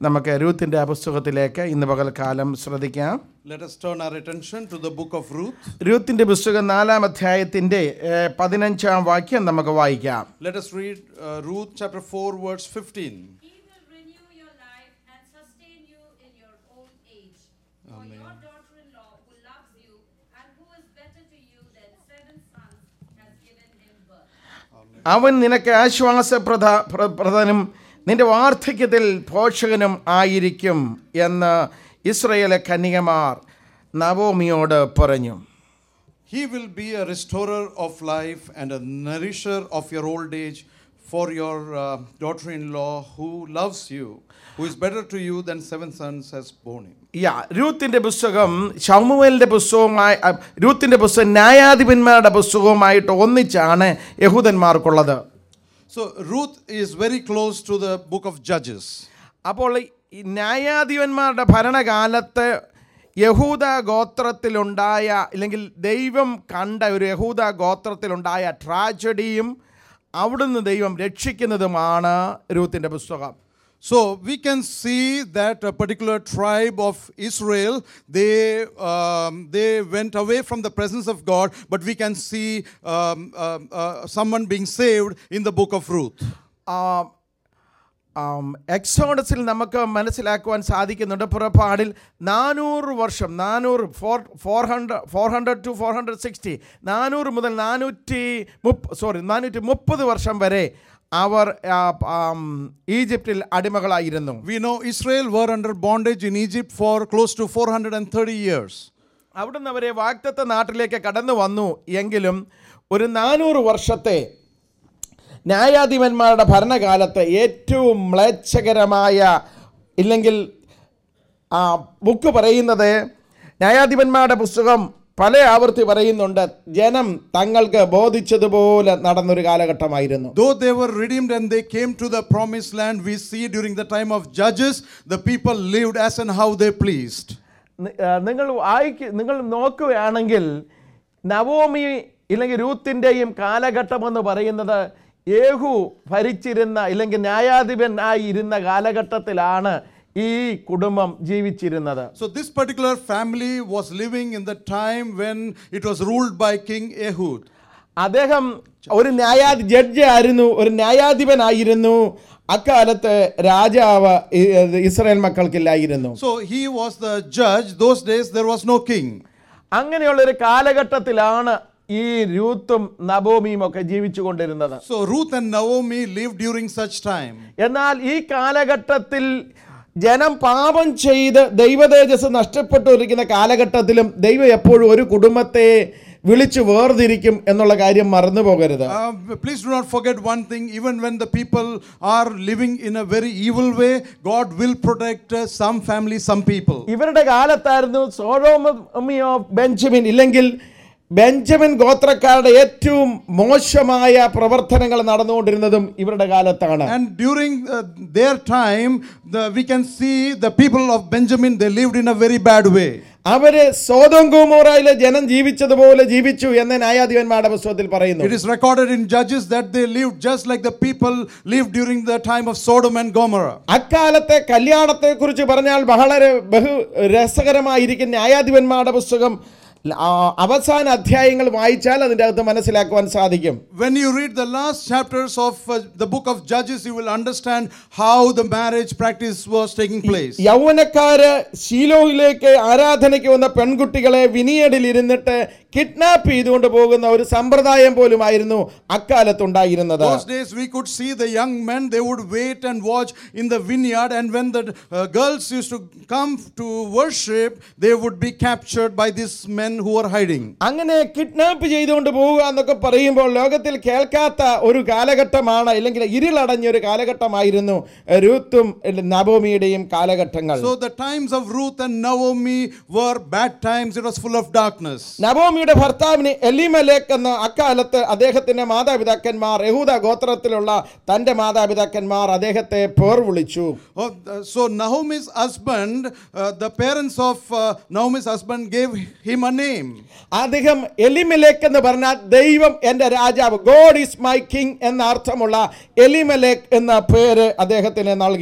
നമുക്ക് രൂത്തിൻ്റെ പുസ്തകത്തിലേക്ക് ഇന്ന് പകൽക്കാലം ശ്രദ്ധിക്കാം Let us turn our attention to the book of Ruth. രൂത്തിൻ്റെ പുസ്തകം നാലാം അധ്യായത്തിൻ്റെ ഏഹ്, പതിനഞ്ചാം വാക്യം നമുക്ക് വായിക്കാം Let us read uh, Ruth chapter 4, verse 15. He will renew your life and sustain you in your old age. For your daughter-in-law who loves you and who is better to you than seven sons has given him birth. അവൻ നിനക്ക് ആശ്വാസപ്രദ പ്ര- പ്രദനും നിന്റെ വാർദ്ധക്യത്തിൽ പോഷകനും ആയിരിക്കും എന്ന് ഇസ്രയേലെ കന്യകമാർ നവോമിയോട് പറഞ്ഞു He will be a restorer of life and a nourisher of your old age for your uh, daughter in law who loves you, who is better to you than seven sons has borne him. യാ രൂത്തിൻ്റെ പുസ്തകം ഷമുവേലിൻ്റെ പുസ്തകവുമായി അ, രൂത്തിൻ്റെ പുസ്തകം ന്യായാധിപന്മാരുടെ പുസ്തകവുമായിട്ട് ഒന്നിച്ചാണ് യഹൂദന്മാർക്കുള്ളത് So, Ruth is very close to the book of Judges. അപ്പോൾ ഈ ന്യായാധിപന്മാരുടെ ഭരണകാലത്ത് യഹൂദ ഗോത്രത്തിലുണ്ടായ അല്ലെങ്കിൽ ദൈവം കണ്ട ഒരു യഹൂദ ഗോത്രത്തിലുണ്ടായ ട്രാജഡിയും അവിടുന്ന് ദൈവം രക്ഷിക്കുന്നതുമാണ് രൂത്തിൻ്റെ പുസ്തകം So we can see that a particular tribe of Israel, they, um, they went away from the presence of God, but we can see um, um, uh, someone being saved in the book of Ruth. എക്സോഡസിൽ നമുക്ക് മനസ്സിലാക്കുവാൻ സാധിക്കുന്നുണ്ട് പുറപ്പാടിൽ നാനൂറ് വർഷം നാനൂറ് four four hundred four hundred two four hundred sixty നാനൂറ് മുതൽ നാനൂറ്റി മുപ്പ sorry നാനൂറ്റി മുപ്പത് വർഷം വരെ അവർ ആ, ആം, ഈജിപ്തിൽ അടിമകളായിരുന്നു We know Israel were under bondage in Egypt for close to 430 years. അവിടുന്ന് അവരെ വാക്തത്വ നാട്ടിലേക്ക് കടന്നു വന്നു എങ്കിലും ഒരു നാനൂറ് വർഷത്തെ ന്യായാധിപന്മാരുടെ ഭരണകാലത്ത് ഏറ്റവും മ്ലേച്ഛകരമായ ഇല്ലെങ്കിൽ ആ ബുക്ക് പറയുന്നത് ന്യായാധിപന്മാരുടെ പുസ്തകം പല ആവർത്തി പറയുന്നുണ്ട് ജനം തങ്ങൾക്ക് ബോധിച്ചതുപോലെ നടന്നൊരു കാലഘട്ടമായിരുന്നു Though they were redeemed and they came to the promised land, we see during the time of Judges, the people lived as and how they pleased. നി- ആ, നിങ്ങൾ വായിക്ക നിങ്ങൾ നോക്കുകയാണെങ്കിൽ നവോമി ഇല്ലെങ്കിൽ രൂത്തിൻ്റെയും കാലഘട്ടമെന്ന് പറയുന്നത് യേഹു ഭരിച്ചിരുന്ന ഇല്ലെങ്കിൽ ന്യായാധിപനായി ഇരുന്ന കാലഘട്ടത്തിലാണ് ഈ കുടുംബം ജീവിച്ചിരുന്നത് So this particular family was living in the time when it was ruled by King Ehud. അദ്ദേഹം ഒരു ന്യായാധി ജഡ്ജി ആയിരുന്നു ഒരു ന്യായാധിപനായിരുന്നു അക്കാലത്ത് രാജാവ് ഇ- ഇസ്രായേൽ മക്കൾക്കില്ലായിരുന്നു So he was the judge. Those days there was no king. അങ്ങനെയുള്ള ഒരു കാലഘട്ടത്തിലാണ് ഈ രൂത്തും നബോമിയും ഒക്കെ ജീവിച്ചു കൊണ്ടിരുന്നത് So Ruth and Naomi lived during such time. എന്നാൽ ഈ കാലഘട്ടത്തിൽ ജനം പാപം ചെയ്ത് ദൈവതേജസ് നഷ്ടപ്പെട്ടിരിക്കുന്ന കാലഘട്ടത്തിലും ദൈവം എപ്പോഴും ഒരു കുടുംബത്തെ വിളിച്ചു വേർതിരിക്കും എന്നുള്ള കാര്യം മറന്നു പോകരുത് Uh, please do not forget one thing. Even when the people are living in a very evil way, God will protect uh, some families, some people. ഇവരുടെ കാലത്തായിരുന്നു സോളോമിയോ ബെഞ്ചമിൻ ഇല്ലെങ്കിൽ ബെഞ്ചമിൻ ഗോത്രക്കാരുടെ ഏറ്റവും മോശമായ പ്രവർത്തനങ്ങൾ നടന്നുകൊണ്ടിരുന്നതും ഇവരുടെ കാലത്താണ് And during uh, their time, the, we can see the people of Benjamin, they lived in a very bad way. അവര് സോതം ഗോമോറയിലെ ജനം ജീവിച്ചതുപോലെ ജീവിച്ചു എന്ന് ന്യായാധിപന്മാരുടെ പുസ്തകത്തിൽ പറയുന്നു It is recorded in Judges that they lived just like the people lived during the time of Sodom and Gomorrah. അക്കാലത്തെ കല്യാണത്തെ കുറിച്ച് പറഞ്ഞാൽ വളരെ ബഹു രസകരമായിരിക്കും ന്യായാധിപന്മാരുടെ പുസ്തകം ആ, അവസാന അധ്യായങ്ങൾ വായിച്ചാൽ അതിൻ്റെ അകത്ത് മനസ്സിലാക്കുവാൻ സാധിക്കും When you read the last chapters of uh, the book of Judges, you will understand how the marriage practice was taking place. യൗവനക്കാര് ശീലോയിലേക്ക് ആരാധനയ്ക്ക് വന്ന പെൺകുട്ടികളെ വിനിയടിൽ ഇരുന്നിട്ട് കിഡ്നാപ്പ് ചെയ്തുകൊണ്ട് പോകുന്ന ഒരു സമ്പ്രദായം പോലുമായിരുന്നു അക്കാലത്തുണ്ടായിരുന്നത് Those days we could see the young men, they would wait and watch in the vineyard, and when the uh, girls used to come to worship, they would be captured by these men who were hiding. അങ്ങനെ kidnap ചെയ്തുകൊണ്ട് പോവുക എന്നൊക്കെ പറയുമ്പോൾ ലോകത്തിൽ കേൾക്കാത്ത ഒരു കാലഘട്ടമാണ് അല്ലെങ്കിൽ ഇരുളടഞ്ഞ ഒരു കാലഘട്ടമായിരുന്നു രൂത്തും നബോമിയുടെയും കാലഘട്ടങ്ങൾ So the times of Ruth and Naomi were bad times, it was full of darkness. നബോമിയുടെ ഭർത്താവിന് എലിമലേക്ക് എന്ന അക്കാലത്ത് അദ്ദേഹത്തിന്റെ മാതാപിതാക്കന്മാർ യഹൂദ ഗോത്രത്തിലുള്ള തന്റെ മാതാപിതാക്കന്മാർ അദ്ദേഹത്തെ പേർ വിളിച്ചു Oh, uh, so Naomi's husband, uh, the parents of uh, Naomi's husband gave him a name. അദ്ദേഹം എലിമലേക്ക് എന്ന് പറഞ്ഞാൽ ദൈവം എൻ്റെ രാജാവ് ഗോഡ് ഈസ് മൈ കിങ് എന്ന അർത്ഥമുള്ള എലിമലേക്ക് എന്ന പേര് അദ്ദേഹത്തിന് നൽകി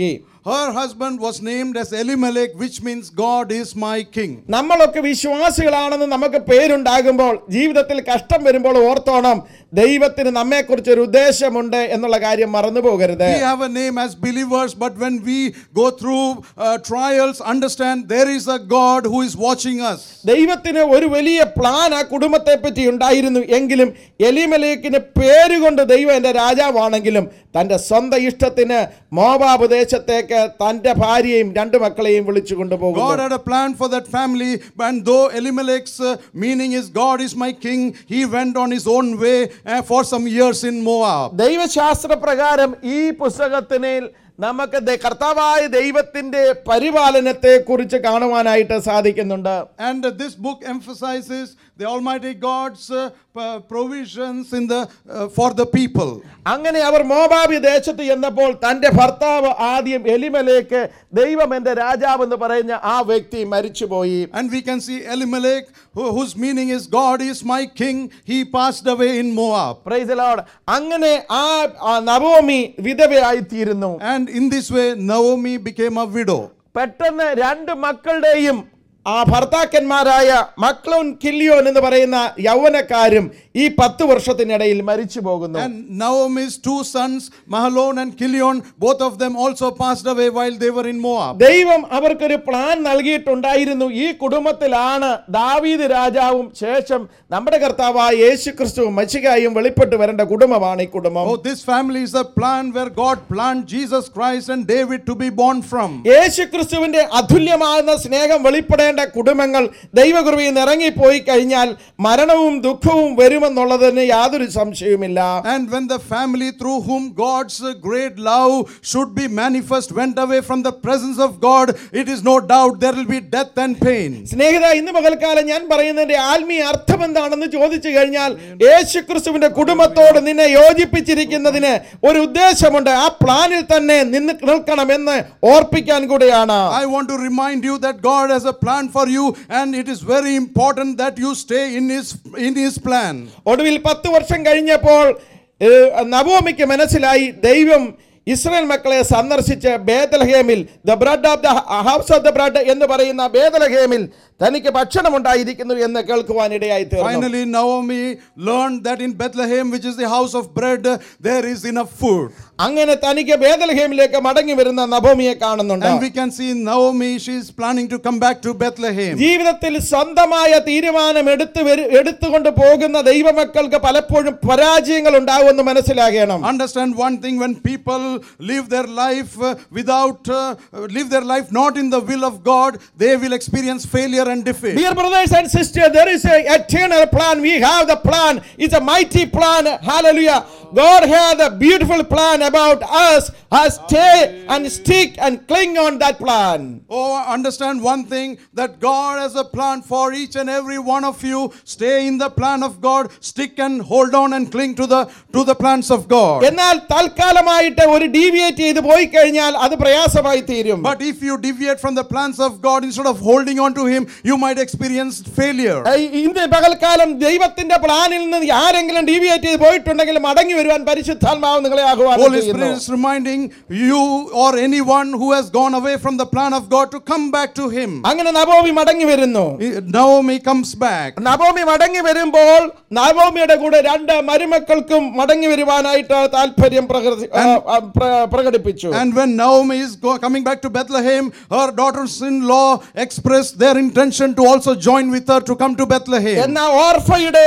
her husband was named as Elimelech, which means God is my king. നമ്മളൊക്കെ വിശ്വാസികളാണെന്ന് നമുക്ക് പേരുണ്ടാകുമ്പോൾ ജീവിതത്തിൽ കഷ്ടം വരുമ്പോൾ ഓർത്തോണം ദൈവത്തിന് നമ്മെക്കുറിച്ച് ഒരു ഉദ്ദേശമുണ്ട് എന്നുള്ള കാര്യം മറന്നു പോകരുത് We have a name as believers, but when we go through uh, trials, understand there is a God who is watching us. ദൈവത്തിന് ഒരു വലിയ പ്ലാൻ ആ കുടുംബത്തെ പറ്റി ഉണ്ടായിരുന്നു എങ്കിലും എലിമലേക്കിന് പേരുകൊണ്ട് ദൈവം എൻ്റെ രാജാവാണെങ്കിലും തൻ്റെ സ്വന്തം ഇഷ്ടത്തിന് മോവാബ് ദേശത്തേക്ക് തൻ്റെ ഭാര്യയും രണ്ട് മക്കളെയും വിളിച്ചു God കൊണ്ടുപോകുന്നു had a plan for that family, and though Elimelech's uh, meaning is God is my king, he went on his own way uh, for some years in Moab. ദൈവശാസ്ത്ര പ്രകാരം ഈ പുസ്തകത്തിന് നമുക്ക് ദ- കർത്താവായ ദൈവത്തിന്റെ പരിപാലനത്തെ കുറിച്ച് കാണുവാനായിട്ട് സാധിക്കുന്നുണ്ട് And uh, this book emphasizes the Almighty God's uh, p- provisions in the uh, for the people. അങ്ങനെ അവർ മോബാബി ദേശത്ത് ചെന്നപ്പോൾ തന്റെ ഭർത്താവ് ആദ്യം എലിമലേക്ക് ദൈവം എന്റെ രാജാവ് എന്ന് പറയുന്ന ആ വ്യക്തി മരിച്ചുപോയി And we can see Elimelech, who, whose meaning is God is my king, he passed away in Moab. Praise Lord അങ്ങനെ ആ ആ നവോമി വിധവയായിത്തീരുന്നു And in this way, Naomi became a widow. പെട്ടെന്ന് രണ്ട് മക്കളുടെയും ആ ഭർത്താക്കന്മാരായ മക്ലോൻ കില്ലിയോൻ എന്ന് പറയുന്ന യൗവനക്കാരും ഈ പത്ത് വർഷത്തിനിടയിൽ മരിച്ചു പോകുന്നു And Naomi's two sons, Mahalon and Kilion, both of them also passed away while they were in Moab. ദൈവം അവർക്കൊരു പ്ലാൻ നൽകിയിട്ടുണ്ടായിരുന്നു ഈ കുടുംബത്തിലാണ് ദാവീദ് രാജാവും ശേഷം നമ്മുടെ കർത്താവായ യേശു ക്രിസ്തുവും മച്ചികായും വെളിപ്പെട്ട് വരേണ്ട കുടുംബമാണ് ഈ കുടുംബം Oh, this family is a plan where God planned Jesus Christ and David to be born from. യേശു ക്രിസ്തുവിന്റെ അതുല്യമാകുന്ന സ്നേഹം വെളിപ്പെടേണ്ട കുടുംബങ്ങൾ ദൈവകൃപയിൽ ഇറങ്ങിപ്പോയി കഴിഞ്ഞാൽ മരണവും ദുഃഖവും വരുമെന്നുള്ളതിന് യാതൊരു സംശയവുമില്ല And when the family through whom God's uh, great love should be manifest went away from the presence of God, it is no doubt there will be death and pain. സ്നേഹിത ഇന്ന് പകൽക്കാലം ഞാൻ പറയുന്നതിന്റെ ആത്മീയ അർത്ഥം എന്താണെന്ന് ചോദിച്ചു കഴിഞ്ഞാൽ യേശു ക്രിസ്തുവിന്റെ കുടുംബത്തോട് നിന്നെ യോജിപ്പിച്ചിരിക്കുന്നതിന് ഒരു ഉദ്ദേശമുണ്ട് ആ പ്ലാനിൽ തന്നെ നിന്ന് നിൽക്കണമെന്ന് ഓർപ്പിക്കാൻ കൂടെയാണ് I want to remind you that God has a plan for you, and it is very important that you stay in His in His plan. ഒടുവിൽ പത്ത് വർഷം കഴിഞ്ഞപ്പോൾ ഏഹ്, നവോമിക്ക് മനസ്സിലായി ദൈവം ഇസ്രായേൽ മക്കളെ സന്ദർശിച്ച് ബേദലഹേമിൽ the bread of the house of the bread എന്ന് പറയുന്ന ബേദലഹേമിൽ തനിക്ക് ഭക്ഷണമുണ്ടായിരിക്കുന്നു എന്ന് കേൾക്കുവാൻ ഇടയായി തീർന്നു Finally, Naomi learned that in Bethlehem, which is the house of bread, there is enough food. അങ്ങനെ തനിക്ക് ബേദലഹേമിലേക്ക് മടങ്ങി വരുന്ന നവോമിയെ കാണുന്നുണ്ട് And we can see Naomi, she is planning to come back to Bethlehem. ജീവിതത്തിൽ സ്വന്തമായ തീരുമാനം എടുത്തു വരു- എടുത്തുകൊണ്ട് പോകുന്ന ദൈവമക്കൾക്ക് പലപ്പോഴും പരാജയങ്ങൾ ഉണ്ടാവുമെന്ന് മനസ്സിലാകണം Understand one thing when people live their life uh, without, uh, live their life not in the will of God, they will experience failure and defeat. Dear brothers and sisters, there is a eternal plan. We have the plan. It's a mighty plan. Hallelujah. God has a beautiful plan about us. Us stay and stick and cling on that plan. Oh, understand one thing that God has a plan for each and every one of you. Stay in the plan of God, stick and hold on and cling to the to the plans of God. എന്നാൽ തൽക്കാലമായിട്ട് ഒരു deviate ചെയ്ത് പോയി കഴിഞ്ഞാൽ അത് പ്രയാസമായി തീരും But if you deviate from the plans of God instead of holding on to Him, you might experience failure. ഏയ് ഇന്ന് പകൽക്കാലം ദൈവത്തിന്റെ പ്ലാനിൽ നിന്ന് ആരെങ്കിലും ഡീവിയേറ്റ് ചെയ്ത് പോയിട്ടുണ്ടെങ്കിൽ മടങ്ങി വരുവാൻ പരിശുദ്ധാത്മാവ് നിങ്ങളെ ആഹ്വാനം Holy ചെയ്യുന്നു Spirit is reminding you or anyone who has gone away from the plan of God to come back to Him. അങ്ങനെ നവോമി മടങ്ങി വരുന്നു Naomi comes back. നവോമി മടങ്ങി വരുമ്പോൾ നവോമിയുടെ കൂടെ രണ്ട് മരുമക്കൾക്കും മടങ്ങി വരുവാനായിട്ട് താല്പര്യം പ്രകൃതി- ആ, ആ, പ്ര- പ്രകടിപ്പിച്ചു And when Naomi is go- coming back to Bethlehem, her daughters in law expressed their intention to also join with her to come to Bethlehem. എന്നാൽ ഓർഫയുടെ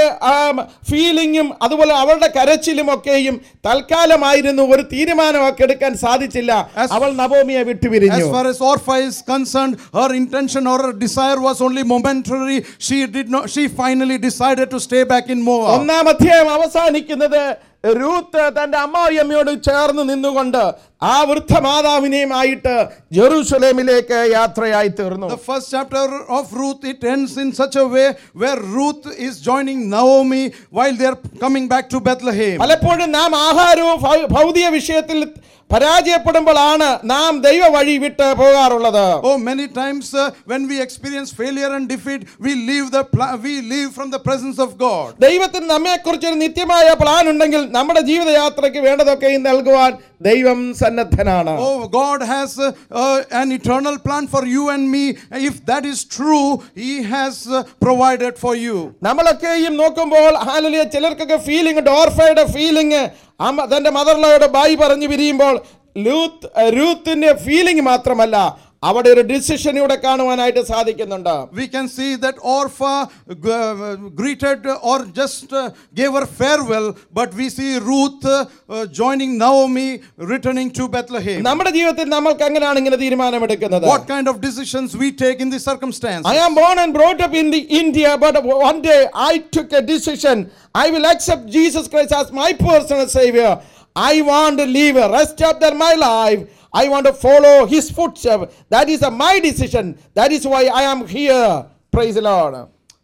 ഫീലിംഗും അതുപോലെ അവളുടെ കരച്ചിലും ഒക്കെയും തൽക്കാലമായിരുന്നു ഒരു തീരുമാനമൊക്കെ എടുക്കാൻ സാധിച്ചില്ല As- അവൾ നവോമിയെ വിട്ടുപിരിഞ്ഞു As far as Orpha is concerned, her intention or her desire was only momentary. She did not. She finally decided to stay back in Moab. ഒന്നാം അധ്യായം അവസാനിക്കുന്നത് രൂത്ത് തന്റെ അമ്മായിയമ്മയോട് ചേർന്ന് നിന്നുകൊണ്ട് ആ വൃദ്ധമാതാവിനെയുമായിട്ട് ജെറൂസലേമിലേക്ക് യാത്രയായി തീർന്നു The first chapter of Ruth it ends in such a way where Ruth is joining Naomi while they are coming back to Bethlehem. പലപ്പോഴും നാം ആഹാരവും ഭൗ- ഭൗതിക വിഷയത്തിൽ പരാജയപ്പെടുമ്പോഴാണ് നാം ദൈവ വഴി വിട്ട് പോകാറുള്ളത് Oh, many times uh, when we experience failure and defeat, we leave the pla- we leave from the presence of God. ദൈവത്തിന് നമ്മെക്കുറിച്ച് ഒരു നിത്യമായ പ്ലാൻ ഉണ്ടെങ്കിൽ നമ്മുടെ ജീവിതയാത്രയ്ക്ക് വേണ്ടതൊക്കെയും നൽകുവാൻ ദൈവം സന്നദ്ധനാണ് Oh, God has uh, uh, an eternal plan for you and me. If that is true, He has uh, provided for you. നമ്മളൊക്കെയും നോക്കുമ്പോൾ ഹാലലിയ ചിലർക്കൊക്കെ ഫീലിംഗ് ഉണ്ട് ഓർഫയുടെ ഫീലിംഗ് അമ്മ തന്റെ മദർലോയുടെ ബായി പറഞ്ഞു പിരിയുമ്പോൾ ലൂത്ത് രൂത്തിന്റെ ഫീലിംഗ് മാത്രമല്ല അവിടെ ഒരു ഡിസിഷൻ ഇവിടെ കാണുവാനായിട്ട് സാധിക്കുന്നുണ്ട് We can see that Orpha uh, greeted or just uh, gave her farewell, but we see Ruth uh, uh, joining Naomi, returning to Bethlehem. നമ്മുടെ ജീവിതത്തിൽ നമ്മൾക്ക് എങ്ങനെയാണ് ഇങ്ങനെ തീരുമാനമെടുക്കുന്നത് What kind of decisions we take in this circumstance? I am born and brought up in the India, but one day I took a decision. I will accept Jesus Christ as my personal Savior. I want to live the rest of the- my life. I want to follow His footsteps. That is uh, my decision. That is why I am here. Praise the Lord.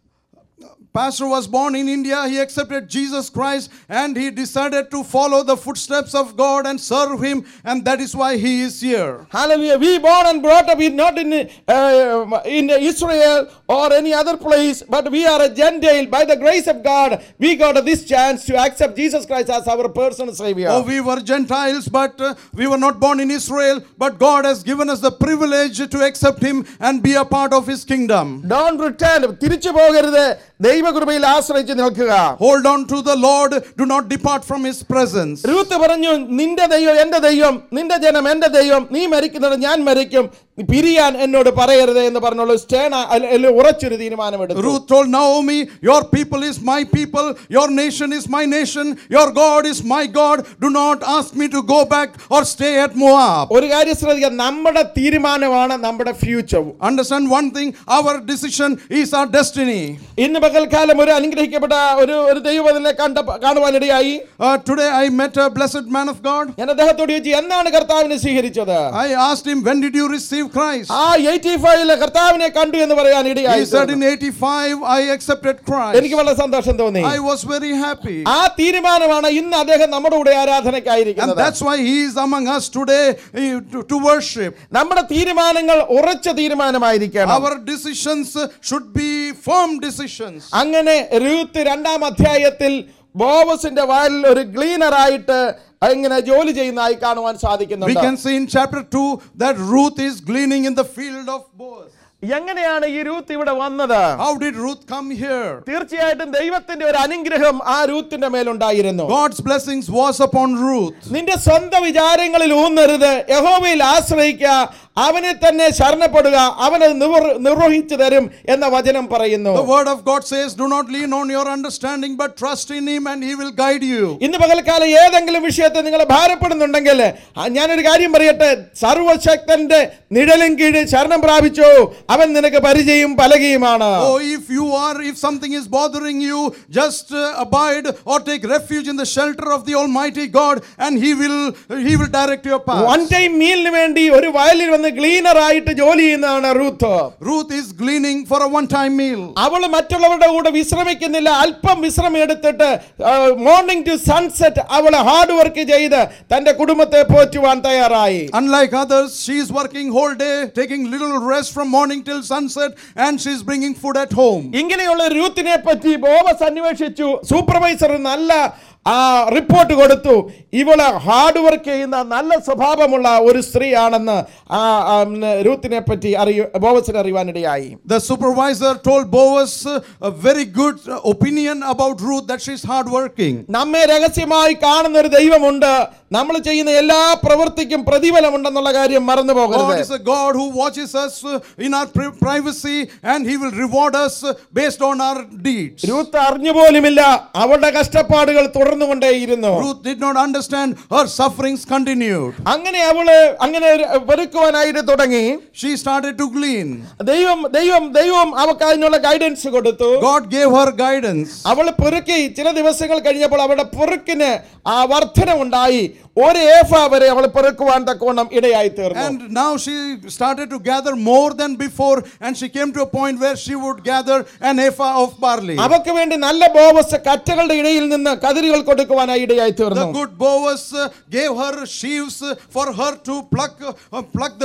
Pastor was born in India. He accepted Jesus Christ and he decided to follow the footsteps of God and serve Him, and that is why he is here. Hallelujah. We born and brought up in not in uh, in Israel or any other place, but we are a Gentile. By the grace of God, we got this chance to accept Jesus Christ as our personal Savior. Oh, we were Gentiles, but uh, we were not born in Israel, but God has given us the privilege to accept Him and be a part of His kingdom. Don return തിരിച്ചു പോകരുത് ദൈവകൃപയിൽ ആശ്രയിച്ച് നിൽക്കുക Hold on to the Lord, do not depart from His presence. Ruth പറഞ്ഞു നിന്റെ ദൈവം എന്റെ ദൈവം നിന്റെ ജനം എന്റെ ദൈവം നീ മരിക്കുന്നത് ഞാൻ മരിക്കും നീ പിരിയാൻ എന്നോട് പറയരുത് എന്ന് പറഞ്ഞുള്ള സ്റ്റേൺ ഉറച്ചൊരു തീരുമാനമെടുത്തു Ruth told Naomi, Your people is my people, your nation is my nation, your God is my God. Do not ask me to go back or stay at Moab. ഒരു കാര്യം ശ്രദ്ധിക്കുക നമ്മുടെ തീരുമാനമാണ് നമ്മുടെ future Understand one thing our decision is our destiny. ഇന്ന് പകൽക്കാലം ഒരു അനുഗ്രഹിക്കപ്പെട്ട ഒരു ഒരു ദൈവത്തിനെ കണ്ട കാണുവാനിടയായി Uh, today I met a blessed man of God. ഞാൻ അദ്ദേഹത്തോട് ചോദിച്ചു എന്നാണ് കർത്താവിനെ സ്വീകരിച്ചത് I asked him, When did you receive Christ? ആ എയ്റ്റി ഫൈവില് കർത്താവിനെ കണ്ടു എന്ന് പറയാൻ ഇടയായി He said, In 85, I accepted എനിക്ക് Christ. വളരെ സന്തോഷം തോന്നി I was very happy. ആ തീരുമാനമാണ് ഇന്ന് അദ്ദേഹം നമ്മുടെ കൂടെ And ആരാധനയ്ക്കായിരിക്കുന്നത് that's why he is among us today eh, to, to worship. നമ്മുടെ തീരുമാനങ്ങൾ ഉറച്ച തീരുമാനമായിരിക്കണം Our decisions should be firm decisions. അങ്ങനെ രൂത്ത് രണ്ടാം അധ്യായത്തിൽ ബോവസിന്റെ വാലിൽ ഒരു ക്ലീനർ ആയിട്ട് ഇങ്ങനെ ജോലി ചെയ്യുന്നതായി കാണുവാൻ We സാധിക്കുന്നുണ്ട് can see in chapter 2 that Ruth is gleaning in the field of Boaz. എങ്ങനെയാണ് ഈ രൂത്ത് ഇവിടെ വന്നത് How did Ruth come here? തീർച്ചയായിട്ടും ദൈവത്തിന്റെ ഒരു അനുഗ്രഹം ആ രൂത്തിന്റെ മേലുണ്ടായിരുന്നു God's blessings was upon Ruth. നിന്റെ സ്വന്തം വിചാരങ്ങളിൽ ഊന്നരുത് യഹോവയിൽ ആശ്രയിക്കുക അവനെ തന്നെ ശരണപ്പെടുക അവനത് നിവർ- നിർവഹിച്ചു തരും എന്ന വചനം പറയുന്നു The word of God says, Do not lean on your understanding, but trust in Him, and He will guide you. ഇന്ന് പകൽക്കാലം ഏതെങ്കിലും വിഷയത്തെ നിങ്ങൾ ഭാരപ്പെടുന്നുണ്ടെങ്കിൽ ആ, ഞാനൊരു കാര്യം പറയട്ടെ സർവശക്തന്റെ നിഴലും കീഴിൽ ശരണം പ്രാപിച്ചു അവൻ നിനക്ക് പരിചയം പലകയുമാണ് Oh, if you are, if something is bothering you, just uh, abide or take refuge in the shelter of the Almighty God, and He will He will direct your one path. Time മീലിന് വേണ്ടി ഒരു വയലിൽ വന്ന് cleaner ആയിട്ട് ജോലി ചെയ്യുന്നതാണ് Ruth Ruth is gleaning for a one-time meal. അവൾ മറ്റുള്ളവരുടെ കൂടെ വിശ്രമിക്കുന്നില്ല അല്പം വിശ്രമം എടുത്തിട്ട് മോർണിംഗ് ടു സൺസെറ്റ് അവൾ ഹാർഡ് വർക്ക് ചെയ്ത് തന്റെ കുടുംബത്തെ പോറ്റുവാൻ തയ്യാറായി Unlike others, she is working whole day, taking little rest from morning till sunset, and she is bringing food at home. ഇങ്ങനെയുള്ള രൂത്തിനെ പറ്റി ബോവസ് അന്വേഷിച്ചു സൂപ്പർവൈസർ നല്ല ആ റിപ്പോർട്ട് കൊടുത്തു ഇവള് ഹാർഡ് വർക്ക് ചെയ്യുന്ന നല്ല സ്വഭാവമുള്ള ഒരു സ്ത്രീയാണെന്ന് ആ ആ, ഉം, രൂത്തിനെ പറ്റി അറിയു ബോവസിന് അറിയുവാനിടയായി The supervisor told Boaz uh, a very good uh, opinion about Ruth that she is hardworking. നമ്മെ രഹസ്യമായി കാണുന്ന ഒരു ദൈവമുണ്ട് നമ്മൾ ചെയ്യുന്ന എല്ലാ പ്രവൃത്തിക്കും പ്രതിഫലമുണ്ടെന്നുള്ള കാര്യം മറന്നു God പോകരുത് is a God who watches us uh, in our pri- privacy and He will reward us uh, based on our deeds. Ruth അറിഞ്ഞു പോലുമില്ല അവളുടെ കഷ്ടപ്പാടുകൾ തുടർന്നുകൊണ്ടേയിരുന്നു Ruth did not understand her sufferings continued. അങ്ങനെ അവള് അങ്ങനെ ഒരു പെരുക്കുവാനായിട്ട് തുടങ്ങി She started to glean. ദൈവം ദൈവം ദൈവം അവൾക്ക് അതിനുള്ള ഗൈഡൻസ് കൊടുത്തു God gave her guidance. അവൾ പെറുക്കി ചില ദിവസങ്ങൾ കഴിഞ്ഞപ്പോൾ അവളുടെ പെറുക്കിന് ആ വർധന ഉണ്ടായി ഒരു ഏഫ വരെ അവൾ പെറുക്കുവാൻ തക്കവണ്ണം ഇടയായി തീർന്നു And now she started to gather more than before, and she came to a point where she would gather an ephah of barley. അവക്ക് വേണ്ടി നല്ല ബോവസ് കറ്റകളുടെ ഇടയിൽ നിന്ന് കതിരുകൾ കൊടുക്കുവാനായി ഇടയായി തീർന്നു The good Boaz uh, gave her sheaves uh, for her to pluck, uh, pluck the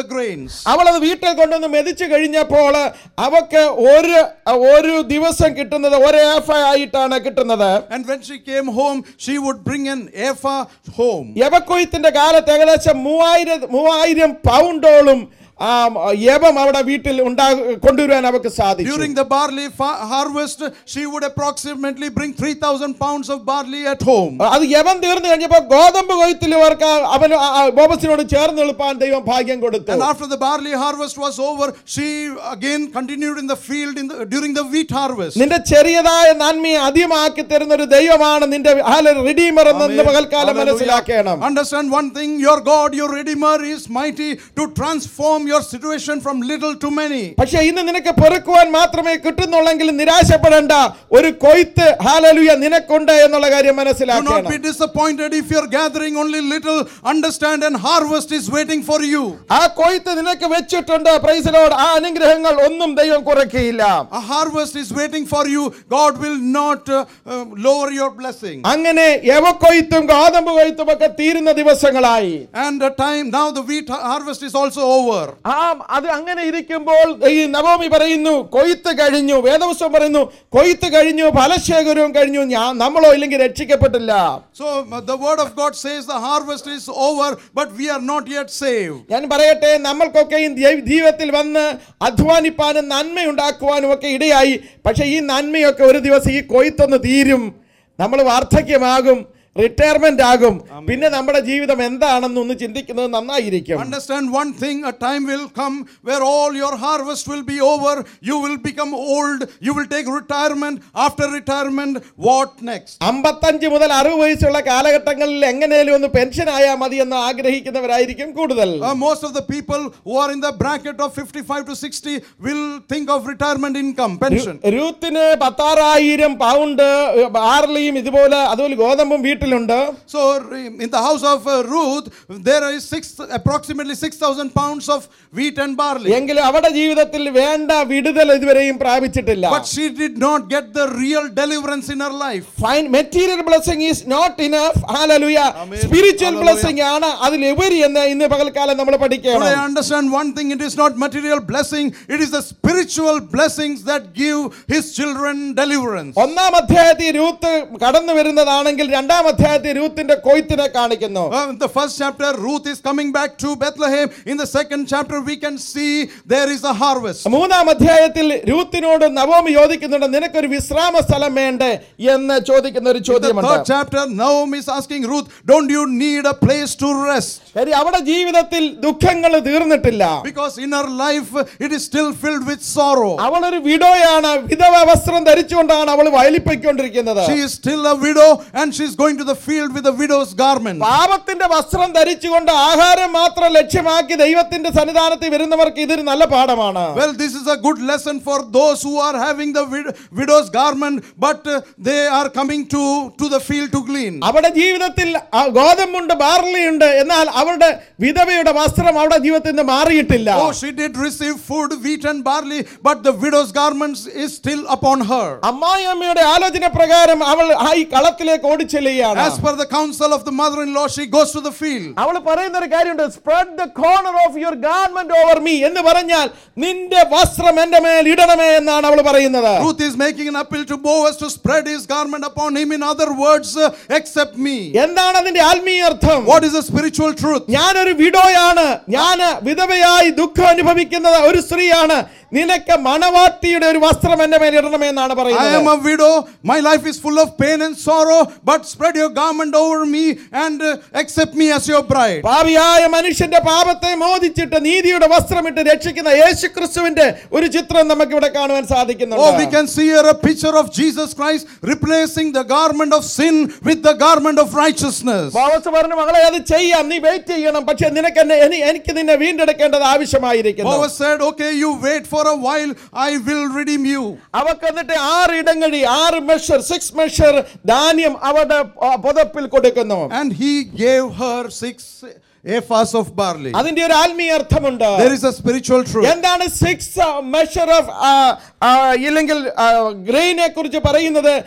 grains. അവൾ അത് വീട്ടിൽ കൊണ്ടുവന്ന് മെതിച്ചു കഴിഞ്ഞപ്പോൾ അവക്ക് ഒരു ഒരു ദിവസം കിട്ടുന്നത് ഒരു ഏഫ ആയിട്ടാണ് കിട്ടുന്നത് And when she came home, she would bring an ephah home. യവക്കൊയ്ത്തിന്റെ കാലത്ത് ഏകദേശം മൂവായിരം മൂവായിരം പൗണ്ടോളം ആ യവം അവിടെ വീട്ടിൽ ഉണ്ടാ കൊണ്ടുവരുവാൻ അവർക്ക് സാധിച്ചു During the barley fa- harvest, she would approximately bring 3,000 pounds of barley at home. അത് യവം തീർന്നു കഴിഞ്ഞപ്പോൾ ഗോതമ്പ് കൊയ്ത്തിൽ ഇവർക്ക് അവൻ ബോബസിനോട് ചേർന്ന് എളുപ്പാൻ ദൈവം ഭാഗ്യം കൊടുത്തു And after the barley harvest was over, she again continued in the field in the, during the wheat harvest. നിന്റെ ചെറിയതായ നന്മയെ അധികമാക്കി തരുന്ന ഒരു ദൈവമാണ് നിന്റെ റിഡീമർ എന്ന് ഇന്ന് പകൽക്കാലം Hallelujah. മനസ്സിലാക്കണം Understand one thing your God, your Redeemer, is mighty to transform your situation from little to many. പക്ഷെ ഇന്ന് നിനക്ക് പെറുക്കുവാൻ മാത്രമേ കിട്ടുന്നുള്ളെങ്കിൽ നിരാശപ്പെടേണ്ട ഒരു കൊയ്ത്ത് ഹാലലുയ നിനക്കുണ്ട് എന്നുള്ള കാര്യം Do not be മനസ്സിലാക്കണം disappointed if you're gathering only little. Understand, and harvest is waiting for you. ആ കൊയ്ത്ത് നിനക്ക് വെച്ചിട്ടുണ്ട് പ്രൈസിലോട് ആ അനുഗ്രഹങ്ങൾ ഒന്നും ദൈവം കുറയ്ക്കുകയില്ല A harvest is waiting for you. God will not uh, uh, lower your blessing. അങ്ങനെ യവക്കൊയ്ത്തും ഗോതമ്പ് കൊയ്ത്തും ഒക്കെ തീരുന്ന ദിവസങ്ങളായി And the time now the wheat ha- harvest is also over. ആ അത് അങ്ങനെ ഇരിക്കുമ്പോൾ ഈ നവോമി പറയുന്നു കൊയ്ത്ത് കഴിഞ്ഞു വേദപുസ്തകം പറയുന്നു കൊയ്ത്ത് കഴിഞ്ഞു ഫലശേഖരവും കഴിഞ്ഞു ഞാൻ നമ്മളോ ഇല്ലെങ്കിൽ രക്ഷിക്കപ്പെട്ടില്ല So uh, the word of God says the harvest is over, but we are not yet saved. ഞാൻ പറയട്ടെ നമ്മൾക്കൊക്കെയും ദൈ- ജീവിതത്തിൽ വന്ന് അധ്വാനിപ്പാനും നന്മയുണ്ടാക്കുവാനും ഒക്കെ ഇടയായി പക്ഷെ ഈ നന്മയൊക്കെ ഒരു ദിവസം ഈ കൊയ്ത്തൊന്ന് തീരും നമ്മൾ വാർദ്ധക്യമാകും റിട്ടയർമെന്റ് ആകും പിന്നെ നമ്മുടെ ജീവിതം എന്താണെന്ന് ഒന്ന് ചിന്തിക്കുന്നത് നന്നായിരിക്കും Understand one thing a time will come where all your harvest will be over. You will become old. You will take retirement. After retirement, what next? അമ്പത്തഞ്ച് മുതൽ അറുപത് വയസ്സുള്ള കാലഘട്ടങ്ങളിൽ എങ്ങനെയും ഒന്ന് പെൻഷൻ ആയാൽ മതി എന്ന് ആഗ്രഹിക്കുന്നവരായിരിക്കും കൂടുതൽ Uh, most of the people who are in the bracket of 55 to 60 will think of retirement income, pension. രൂത്തിന് പത്താറായിരം പൗണ്ട് ബാർലിയും ഇതുപോലെ അതുപോലെ ഗോതമ്പും വീട്ടിലുണ്ട് So in the house of uh, Ruth, there is six, approximately 6,000 pounds of wheat and barley. എങ്കിലും അവരുടെ ജീവിതത്തിൽ വേണ്ട വിടുതൽ ഇതുവരെയും പ്രാപിച്ചിട്ടില്ല But she did not get the real deliverance in her life. Fine material blessing is not enough hallelujah Amen. Spiritual Hallelujah. Blessing ആണ് അതിലുപരി എന്ന് ഇന്ന് പകൽക്കാലം നമ്മൾ Today, പഠിക്കണം understand one thing it is not material blessing, it is the spiritual blessings that give his children deliverance. ഒന്നാം അധ്യായത്തിൽ Ruth കടന്നു വരുന്നതാണെങ്കിൽ രണ്ടാം അധ്യായത്തിൽ രൂത്തിന്റെ കൊയ്ത്തിനെ കാണിക്കുന്നു Uh, in the first chapter, Ruth is coming back to Bethlehem. In the second chapter, we can see there is a harvest. മൂന്നാം അധ്യായത്തിൽ രൂത്തിനോട് Naomi ചോദിക്കുന്നുണ്ട് നിനക്കൊരു വിശ്രാമ സ്ഥലം വേണ്ടേ എന്ന് ചോദിക്കുന്ന ഒരു In the ചോദ്യമുണ്ട് third chapter, Naomi is asking Ruth, Don't you need a place to rest? കാര്യം അവിടെ ജീവിതത്തിൽ ദുഃഖങ്ങൾ തീർന്നിട്ടില്ല Because in her life, it is still filled with sorrow. അവളൊരു വിഡോയാണ് വിധവ വസ്ത്രം ധരിച്ചുകൊണ്ടാണ് അവൾ വയലിപ്പൊയ്ക്കൊണ്ടിരിക്കുന്നത് She is still a widow and she's going to the field with a widow's garment. പാപത്തിന്റെ വസ്ത്രം ധരിച്ചുകൊണ്ട് ആഹാരം മാത്രം ലക്ഷ്യമാക്കി ദൈവത്തിന്റെ സന്നിധാനത്തിൽ വരുന്നവർക്ക് ഇതൊരു നല്ല പാഠമാണ് Well, this is a good lesson for those who are having the wid- widow's garment, but uh, they are coming to, to the field to glean. അവിടെ ജീവിതത്തിൽ ആ ഗോതമ്പുണ്ട് ബാർലിയുണ്ട് എന്നാൽ അവരുടെ വിധവയുടെ വസ്ത്രം അവിടെ ജീവിതത്തിൽ നിന്ന് മാറിയിട്ടില്ല Oh, she did receive food, wheat and barley, but the widow's garments is still upon her. അമ്മായിയമ്മയുടെ ആലോചന പ്രകാരം അവൾ ആ ഈ കളത്തിലേക്ക് ഓടിച്ചെല്ലുകയാണ് As per the counsel of the mother-in-law, she goes to the field. അവൾ പറയുന്ന ഒരു കാര്യമുണ്ട് spread the corner of your garment over me എന്ന് പറഞ്ഞാൽ നിന്റെ വസ്ത്രം എന്റെ മേൽ ഇടണമേ എന്നാണ് അവൾ പറയുന്നത് Ruth is making an appeal to Boaz to spread his garment upon him. In other words, uh, accept me. എന്താണ് അതിന്റെ ആത്മീയ അർത്ഥം What is the spiritual truth? ഞാനൊരു വിഡോയാണ് ഞാൻ വിധവയായി ദുഃഖം അനുഭവിക്കുന്ന ഒരു സ്ത്രീയാണ് നിനക്ക് മണവാട്ടിയുടെ ഒരു വസ്ത്രം എന്റെ മേൽ ഇടണമേ എന്നാണ് I am പറയുന്നത് a widow. My life is full of pain and sorrow, but spread your garment over me and uh, accept me as your bride. പാപിയായ മനുഷ്യന്റെ പാപത്തെ മോദിച്ചിട്ട് നീതിയുടെ വസ്ത്രമിട്ട് രക്ഷിക്കുന്ന യേശു ക്രിസ്തുവിന്റെ ഒരു ചിത്രം നമുക്ക് ഇവിടെ കാണുവാൻ Oh, we സാധിക്കുന്നുണ്ട് can see here a picture of Jesus Christ replacing the garment of sin with the garment of righteousness. പൗലോസ് പറഞ്ഞു മകളെ അത് ചെയ്യാം നീ വെയിറ്റ് ചെയ്യണം പക്ഷെ നിനക്ക് എന്നെ എനി- എനിക്ക് നിന്നെ വീണ്ടെടുക്കേണ്ടത് ആവശ്യമായിരിക്കുന്നു Boaz said, Okay, you wait for a while, I will redeem you. അവക്ക് എന്നിട്ട് ആറ് ഇടങ്ങഴി ആറ് മെഷർ സിക്സ് മെഷർ ധാന്യം അവരുടെ ആ, പുതപ്പിൽ കൊടുക്കുന്നു And he gave her six ephahs of barley. അതിന്റെ ഒരു ആത്മീയ അർത്ഥമുണ്ട് There is a spiritual truth. എന്താണ് സിക്സ് മെഷർ ഓഫ് ഇല്ലെങ്കിൽ ഗ്രെയിനെ കുറിച്ച് പറയുന്നത്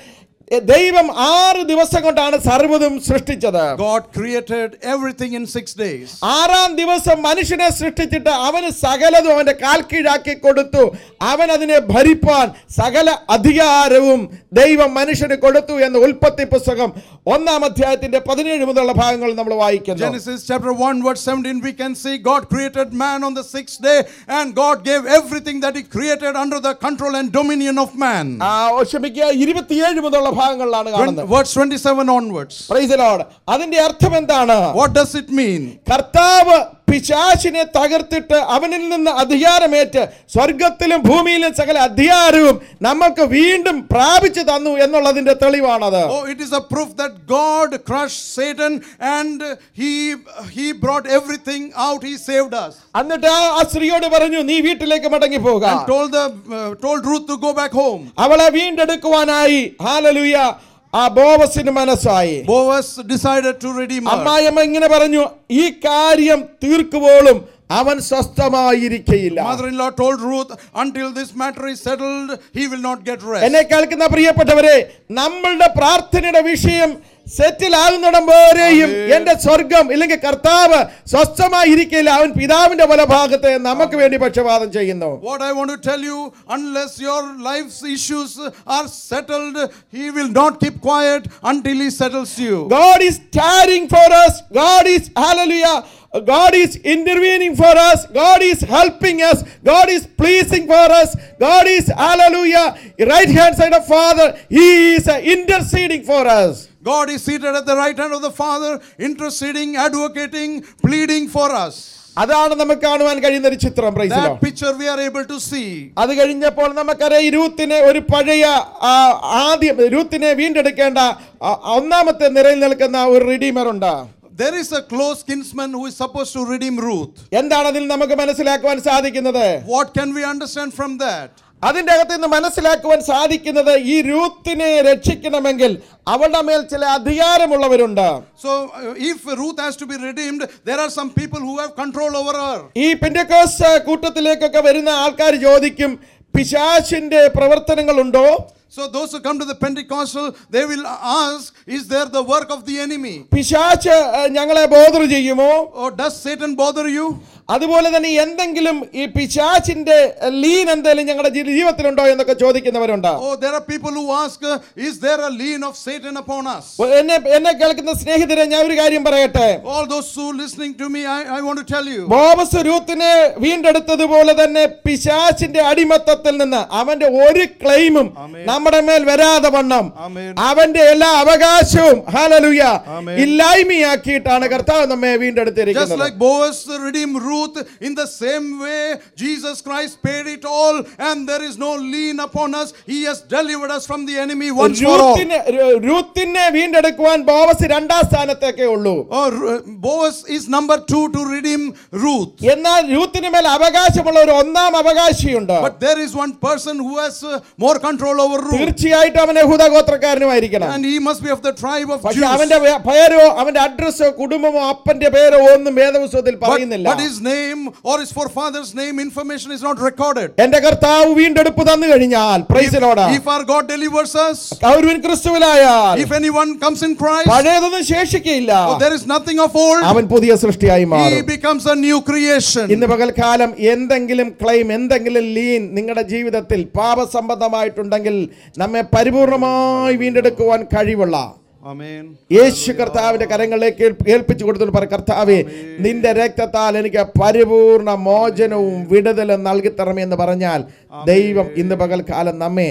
എ, ദൈവം ആറ് ദിവസം കൊണ്ടാണ് സർവ്വതും സൃഷ്ടിച്ചത് God created everything in six days. ആറാം ദിവസം മനുഷ്യനെ സൃഷ്ടിച്ചിട്ട് അവന് സകലതും അവന്റെ കാൽ കീഴാക്കി കൊടുത്തു അവൻ അതിനെ ഭരിപ്പാൻ സകല അധികാരവും ദൈവം മനുഷ്യന് കൊടുത്തു എന്ന് ഉൽപ്പത്തി പുസ്തകം ഒന്നാം അധ്യായത്തിന്റെ പതിനേഴ് മുതലുള്ള ഭാഗങ്ങൾ നമ്മൾ വായിക്കുന്നു Genesis chapter 1, verse 17, we can see God created man on the sixth day, and God gave everything that He created under the control and dominion of man. ആ, ഓ, ക്ഷമിക്കുക ഇരുപത്തിയേഴ് മുതലുള്ള ഭാഗങ്ങളിലാണ് Twen- കാണുന്നത് verse 27 onwards. Praise the Lord. അതിന്റെ അർത്ഥം എന്താണ് What does it mean? കർത്താവ് പിശാചിനെ തകർത്തിട്ട് അവനിൽ നിന്ന് അധികാരമേറ്റ് സ്വർഗത്തിലും ഭൂമിയിലും സകല അധികാരവും നമുക്ക് വീണ്ടും പ്രാപിച്ചു തന്നു എന്നുള്ളതിന്റെ തെളിവാണത് Oh, it is a proof that God crushed Satan and He He brought everything out. He saved us എന്നിട്ട് ആ- ആ സ്ത്രീയോട് പറഞ്ഞു നീ വീട്ടിലേക്ക് മടങ്ങി പോക and told the uh, told Ruth to go back home. അവളെ വീണ്ടെടുക്കുവാനായി ഹാലലുയ ആ ബോവസിന് മനസ്സായി Boaz decided to redeem her. അമ്മായിയമ്മ ഇങ്ങനെ പറഞ്ഞു ഈ കാര്യം തീർക്കുവോളും അവൻ സ്വസ്ഥമായിരിക്കയില്ല Mother-in-law told Ruth, until this matter is settled, he will not get rest. എന്നെ കേൾക്കുന്ന പ്രിയപ്പെട്ടവരെ നമ്മളുടെ പ്രാർത്ഥനയുടെ വിഷയം സെറ്റിൽ ആകുന്നിടം വരെയും എന്റെ സ്വർഗം ഇല്ലെങ്കിൽ കർത്താവ് സ്വസ്ഥമായിരിക്കില്ല അവൻ പിതാവിന്റെ പല ഭാഗത്തെ നമുക്ക് വേണ്ടി പക്ഷപാതം ചെയ്യുന്നു What I want to tell you, unless your life's issues are settled, he will not keep quiet until he settles you. God is caring for us. God is hallelujah. God is intervening for us. God is helping us. God is pleasing for us. God is hallelujah. Right hand side of Father. He is uh, interceding for us. God is seated at the right hand of the Father, interceding, advocating, pleading for us. അതാണ് നമുക്ക് കാണുവാൻ കഴിയുന്ന ഒരു ചിത്രം praise That picture we are able to see. അത് കഴിഞ്ഞപ്പോൾ നമുക്കറിയാം ഈ രൂത്തിനെ ഒരു പഴയ ആ, ആദ്യം രൂത്തിനെ വീണ്ടെടുക്കേണ്ട ആ, ഒന്നാമത്തെ നിരയിൽ നിൽക്കുന്ന ഒരു റിഡീമർ ഉണ്ട് There is a close kinsman who is supposed to redeem Ruth. എന്താണ് അതിൽ നമുക്ക് മനസ്സിലാക്കുവാൻ സാധിക്കുന്നത് What can we understand from that? അതിന്റെ അകത്ത് നിന്ന് മനസ്സിലാക്കുവാൻ സാധിക്കുന്നത് ഈ രൂത്തിനെ രക്ഷിക്കണമെങ്കിൽ അവളുടെ മേൽ ചില അധികാരമുള്ളവരുണ്ട് So, uh, if Ruth has to be redeemed, there are some people who have control over her. ഈ പെന്റക്കോസ് കൂട്ടത്തിലേക്കൊക്കെ വരുന്ന ആൾക്കാർ ചോദിക്കും പിശാശിന്റെ പ്രവർത്തനങ്ങളുണ്ടോ So, those who come to the Pentecostal, they will ask, Is there the work of the enemy? പിശാച്ച് ഏഹ്, ഞങ്ങളെ bother ചെയ്യുമോ Or does Satan bother you? അതുപോലെ തന്നെ എന്തെങ്കിലും ഈ പിശാച്ചിന്റെ ലീൻ എന്തെങ്കിലും ഞങ്ങളുടെ ജീ- ജീവിതത്തിലുണ്ടോ എന്നൊക്കെ ചോദിക്കുന്നവരുണ്ട് Oh, there are people who ask, uh, Is there a lien of Satan upon us? എന്നെ എന്നെ കേൾക്കുന്ന സ്നേഹിതരെ ഞാൻ ഒരു കാര്യം പറയട്ടെ All those who listening to me, I, I want to tell you. ബോബസ് രൂത്തിനെ വീണ്ടെടുത്തതുപോലെ തന്നെ പിശാച്ചിന്റെ അടിമത്തത്തിൽ നിന്ന് അവന്റെ ഒരു ക്ലെയിമും ആമേൻ. നമ്മുടെ മേൽ വരാതെ വണ്ണം ആമേൻ. അവന്റെ എല്ലാ അവകാശവും ഹാലലുയ ആമേൻ. ഇല്ലായ്മയാക്കിയിട്ടാണ് കർത്താവ് നമ്മെ Just വീണ്ടെടുത്തിരിക്കുന്നത് like Boaz redeemed Ruth, in the same way, Jesus Christ paid it all, and there is no lien upon us. He has delivered us from the enemy once for all. രൂത്തിനെ രു- രൂത്തിനെ വീണ്ടെടുക്കുവാൻ ബോബസ് രണ്ടാം സ്ഥാനത്തേക്കേ ഉള്ളൂ Oh, Ru- Boaz is number two to redeem Ruth. എന്നാൽ രൂത്തിന് മേൽ അവകാശമുള്ള ഒരു ഒന്നാം അവകാശിയുണ്ട് But there is one person who has uh, more control over Ruth, തീർച്ചയായിട്ടും അവൻ യഹൂദഗോത്രക്കാരനുമായിരിക്കണം and he must be of the tribe of പക്ഷെ Jews. അവന്റെ വേ- പേരോ അവന്റെ അഡ്രസ്സോ കുടുംബമോ അപ്പന്റെ പേരോ ഒന്നും വേദപുസ്തകത്തിൽ But, പറയുന്നില്ല but his name or his forefather's name information is not recorded. എന്റെ കർത്താവ് വീണ്ടെടുപ്പ് തന്നു കഴിഞ്ഞാൽ പ്രൈസിലോട് If our God delivers us, കൗരുവിൻ ക്രിസ്തുവിലായാൽ if anyone comes in Christ, പഴയതൊന്നും ശേഷിക്കയില്ല oh, there is nothing of old. അവൻ പുതിയ സൃഷ്ടിയായി He മാറും becomes a new creation. ഇന്ന് പകൽക്കാലം എന്തെങ്കിലും ക്ലെയിം എന്തെങ്കിലും ലീൻ നിങ്ങളുടെ ജീവിതത്തിൽ പാപസംബന്ധമായിട്ടുണ്ടെങ്കിൽ നമ്മെ പരിപൂർണമായി വീണ്ടെടുക്കുവാൻ കഴിവുള്ള Amen. യേശു കർത്താവിന്റെ കരങ്ങളിലേക്ക് ഏൽപ്പ- ഏൽപ്പിച്ചു കൊടുത്തു പറ കർത്താവെ നിന്റെ രക്തത്താൽ എനിക്ക് പരിപൂർണ മോചനവും വിടുതലും നൽകി തരണമേ എന്ന് പറഞ്ഞാൽ ദൈവം ഇന്ന് പകൽക്കാലം നമ്മെ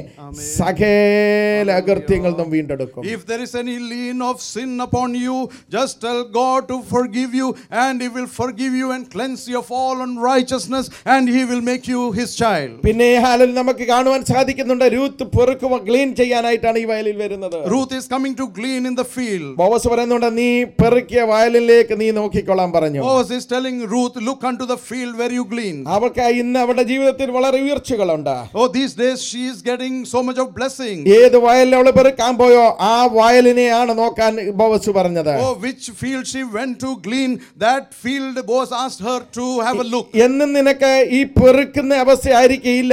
സകല അകൃത്യങ്ങളിൽ നിന്നും വീണ്ടെടുക്കും If there is any lien of sin upon you, just tell God to forgive you, and He will forgive you and cleanse you of all unrighteousness, and He will make you His child. പിന്നെ ഈ ഹാലിൽ നമുക്ക് കാണുവാൻ സാധിക്കുന്നുണ്ട് Ruth പെറുക്കുക clean ചെയ്യാനായിട്ടാണ് ഈ വയലിൽ വരുന്നത് Ruth is coming to glean in the field. Boaz പറയുന്നുണ്ട് നീ പെറുക്കിയ വയലിലേക്ക് നീ നോക്കിക്കൊള്ളാൻ പറഞ്ഞു Boaz is telling Ruth, Look unto the field where you glean. അവൾക്ക് ഇന്ന് അവളുടെ ജീവിതത്തിൽ വളരെ ഉയർച്ചകളുണ്ട് Oh, these days she is getting so much of blessing. ഏത് വയലിൽ അവള് പെറുക്കാൻ പോയോ ആ വയലിനെയാണ് നോക്കാൻ ബോവസ് പറഞ്ഞത് Oh, which field she went to glean, that field Boaz asked her to have a look. എന്നും നിനക്ക് ഈ പെറുക്കുന്ന അവസ്ഥയായിരിക്കില്ല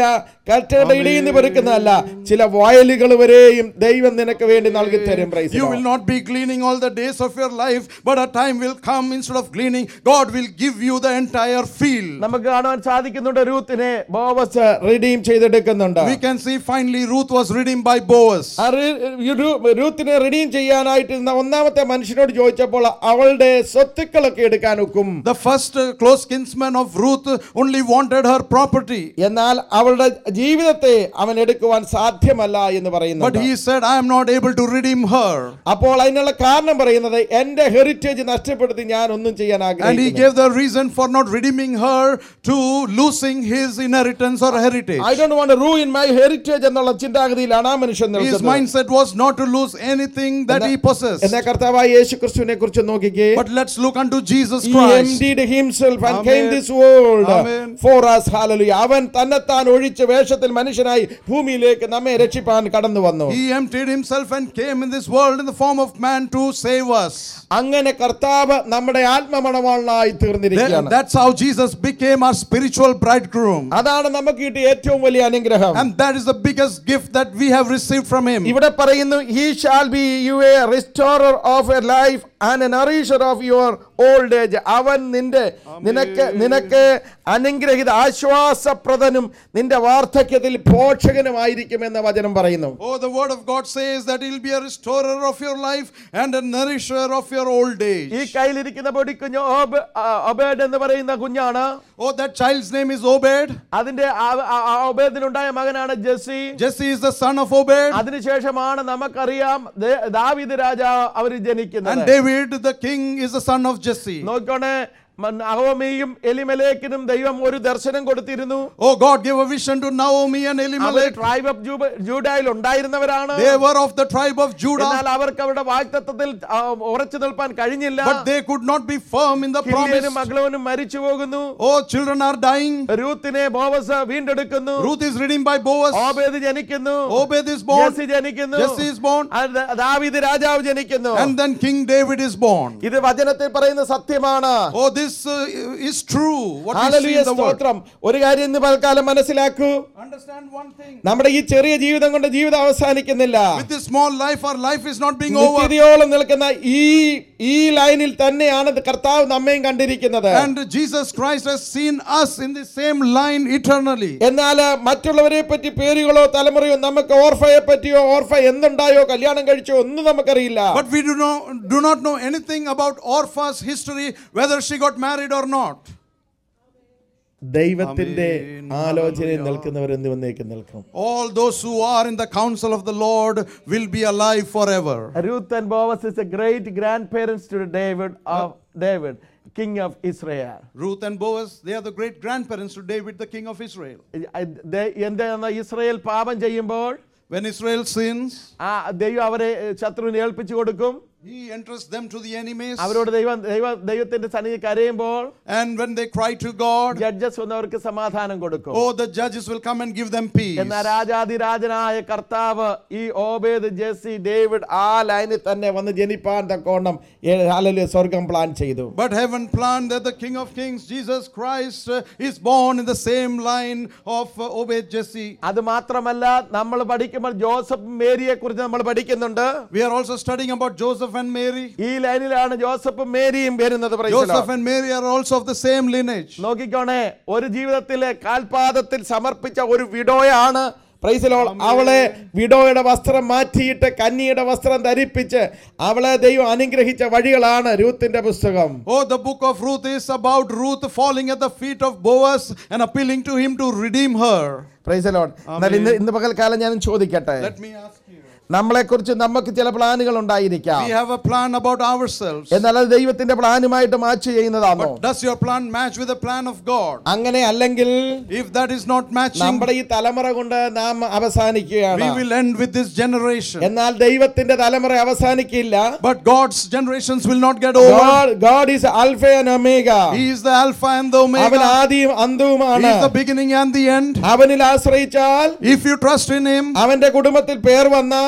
കറ്റയുടെ ഇടിയിൽ നിന്ന് പെറുക്കുന്നതല്ല ചില വയലുകൾ വരെയും ദൈവം നിനക്ക് വേണ്ടി നൽകി തരും praise the You Lord. will not be gleaning all the days of your life, but a time will come instead of gleaning, God will give you the entire field. നമുക്ക് കാണുവാൻ സാധിക്കുന്നുണ്ട് രൂത്തിനെ ബോവസ് റിഡീം ചെയ്തെടുക്കുന്നുണ്ട് We can see finally Ruth was redeemed by Boaz. ആ റി- രു- രൂത്തിനെ redeem ചെയ്യാനായിട്ട് ഇരുന്ന ഒന്നാമത്തെ മനുഷ്യനോട് ചോദിച്ചപ്പോൾ അവളുടെ സ്വത്തുക്കളൊക്കെ എടുക്കാൻ ഒക്കും The first uh, close kinsman of Ruth only wanted her property. എന്നാൽ അവളുടെ ജീവിതത്തെ അവൻ എടുക്കുവാൻ സാധ്യമല്ല എന്ന് പറയുന്നു But he said, I am not able to redeem her. അപ്പോൾ അതിനുള്ള കാരണം പറയുന്നത് എന്റെ ഹെറിറ്റേജ് നഷ്ടപ്പെടുത്തി ഞാൻ ഒന്നും ചെയ്യാൻ And he ആഗ്രഹിക്കുന്നു gave the reason for not redeeming her to losing his inheritance or heritage. I don't want Ruth in my heritage എന്നുള്ള ചിന്താഗതിയിലാണ് ആ മനുഷ്യൻ His നിൽക്കുന്നത് mindset was not to lose anything that he possessed. എന്നാ കർത്താവായ യേശു ക്രിസ്തുവിനെ കുറിച്ച് നോക്കിക്കേ But let's look unto Jesus He Christ. emptied himself and Amen. came this world Amen. for us. Hallelujah. അവൻ തന്നെത്താൻ ഒഴിച്ച് വേഷത്തിൽ മനുഷ്യനായി ഭൂമിയിലേക്ക് നമ്മെ രക്ഷിപ്പാൻ കടന്നു വന്നു He emptied himself and came in this world in the form of man to save us. അങ്ങനെ കർത്താവ് നമ്മുടെ ആത്മമണവാളനായി That- തീർന്നിരിക്കുകയാണ് that's how Jesus became our spiritual bridegroom. അതാണ് നമുക്ക് കിട്ടിയ ഏറ്റവും വലിയ അനുഗ്രഹം And that is the biggest gift that we have received from him. ഇവിടെ പറയുന്നു he shall be you a restorer of a life and a nourisher of your old age അവൻ നിന്റെ നിനക്ക് നിനക്ക് അനുഗ്രഹിത ആശ്വാസപ്രദനും നിന്റെ വാർദ്ധക്യത്തിൽ പോഷകനുമായിരിക്കും എന്ന വചനം പറയുന്നു Oh, the word of God says that he'll be a restorer of your life and a nourisher of your old age. ഈ കയ്യിലിരിക്കുന്ന പൊടിക്കുഞ്ഞ് ഓബ് ഒബേഡ് എന്ന് പറയുന്ന കുഞ്ഞാണ് Oh, that child's name is Obed. അതിന്റെ ആ- ആ- ആ ഒബേദിനുണ്ടായ മകനാണ് Jesse Jesse is the son of Obed. അതിനുശേഷമാണ് നമുക്കറിയാം ദേ- ദാവീദ് രാജാവ് അവർ And ജനിക്കുന്നത് David, the king, is the son of Jesse. നോക്കണേ അഹോമിയും എലിമലേക്കിനും ദൈവം ഒരു ദർശനം കൊടുത്തിരുന്നു Oh, God gave a vision to Naomi and അവർ Elimelech. ട്രൈബ് ഓഫ് ജൂഡായിൽ ഉണ്ടായിരുന്നവരാണ് They were of the tribe of Judah, എന്നാൽ അവർക്ക് അവരുടെ വാക്തത്വത്തിൽ ആ, ഉറച്ചു നിൽപ്പാൻ കഴിഞ്ഞില്ല but they could not be firm in the promise. കില്ലിയനും മകളവനും മരിച്ചു പോകുന്നു Oh, children are dying. രൂത്തിനെ ബോവസ് വീണ്ടെടുക്കുന്നു Ruth is redeemed by Boaz. Obed ജനിക്കുന്നു Obed is born. ജെസ്സി ജനിക്കുന്നു Jesse is born. ആ, ദ- ദാവീദ് രാജാവ് ജനിക്കുന്നു And then King David is born. ഇത് വചനത്തിൽ പറയുന്ന സത്യമാണ് Oh, this uh, is true. What we see hallelujah in the word. സ്തോത്രം ഒരു കാര്യം ഇന്ന് പൽക്കാലം മനസ്സിലാക്കൂ Understand one thing. നമ്മുടെ ഈ ചെറിയ ജീവിതം കൊണ്ട് ജീവിതം അവസാനിക്കുന്നില്ല With this small life, our life is not being over. നിത്യതയോളം നിൽക്കുന്ന ഈ ഈ ലൈനിൽ തന്നെയാണ് ഇത് കർത്താവ് നമ്മയും കണ്ടിരിക്കുന്നത് And Jesus Christ has seen us in the same line eternally. എന്നാൽ മറ്റുള്ളവരെ പറ്റി പേരുകളോ തലമുറയോ നമുക്ക് ഓർഫയെ പറ്റിയോ ഓർഫ എന്തുണ്ടായോ കല്യാണം കഴിച്ചോ ഒന്നും നമുക്കറിയില്ല But we do not, do not know anything about Orpha's history, whether she got married or not. ദൈവത്തിന്റെ ആമേൻ. ആലോചനയിൽ നിൽക്കുന്നവർ എന്ന് വന്നേക്കും നിൽക്കും All those who are in the counsel of the Lord will be alive forever. Ruth and Boaz is a great grandparents to David of David, king of Israel. Ruth and Boaz, they are the great grandparents to David, the king of Israel. ദേ- എന്താണ് Israel പാപം ചെയ്യുമ്പോൾ When Israel sins, ആ ദൈവം അവരെ ശത്രുവിനെ ഏൽപ്പിച്ചു കൊടുക്കും he entrusts them to the enemies. അവരോട് ദൈവം ദൈവ ദൈവത്തിന്റെ സന്നിധി കരയുമ്പോൾ And when they cry to God, judges വന്നവർക്ക് സമാധാനം കൊടുക്കും oh, the judges will come and give them peace. എന്നാൽ രാജാതിരാജനായ കർത്താവ് ഈ ഓബേദ് ജെസ്സി ഡേവിഡ് ആ ലൈനിൽ തന്നെ വന്ന് ജനിപ്പാൻ തക്കോണം ഹാലല് സ്വർഗം പ്ലാൻ ചെയ്തു But heaven planned that the King of Kings, Jesus Christ, uh, is born in the same line of uh, Obed Jesse. അത് മാത്രമല്ല നമ്മൾ പഠിക്കുമ്പോൾ ജോസഫ് മേരിയെ കുറിച്ച് നമ്മൾ പഠിക്കുന്നുണ്ട് We are also studying about Joseph and Mary. ഈ ലൈനിലാണ് ജോസഫും മേരിയും വരുന്നത് praise the Lord. Joseph and Mary are also of the same lineage. നോക്കിക്കോണേ ഒരു ജീവിതത്തിലെ കാൽപാദത്തിൽ സമർപ്പിച്ച ഒരു വിഡോയാണ് പ്രൈസിലോൾ അവളെ വിഡോയുടെ വസ്ത്രം മാറ്റിയിട്ട് കന്നിയുടെ വസ്ത്രം ധരിപ്പിച്ച് അവളെ ദൈവം അനുഗ്രഹിച്ച വഴികളാണ് രൂത്തിന്റെ പുസ്തകം Oh, the book of Ruth is about Ruth falling at the feet of Boaz and appealing to him to redeem her. പ്രൈസലോൺ എന്നാൽ ഇന്ന് ഇന്ന് പകൽക്കാലം ഞാൻ ചോദിക്കട്ടെ Let me ask you. നമ്മളെ കുറിച്ച് നമുക്ക് ചില പ്ലാനുകൾ ഉണ്ടായിരിക്കാം We have a plan about ourselves. എന്നാൽ അത് ദൈവത്തിന്റെ പ്ലാനുമായിട്ട് മാച്ച് ചെയ്യുന്നതാണോ But does your plan match with the plan of God? അങ്ങനെ അല്ലെങ്കിൽ If that is not matching, നമ്മുടെ ഈ തലമുറ കൊണ്ട് നാം അവസാനിക്കുകയാണ് we will end with this generation. എന്നാൽ ദൈവത്തിന്റെ തലമുറ അവസാനിക്കില്ല But God's generations will not get over. God, God is Alpha and Omega. He is the Alpha and the അവൻ Omega. ആദിയും He അന്തവുമാണ് is the beginning and the end. അവനിൽ ആശ്രയിച്ചാൽ If you trust in Him, അവന്റെ കുടുംബത്തിൽ പേർ വന്നാൽ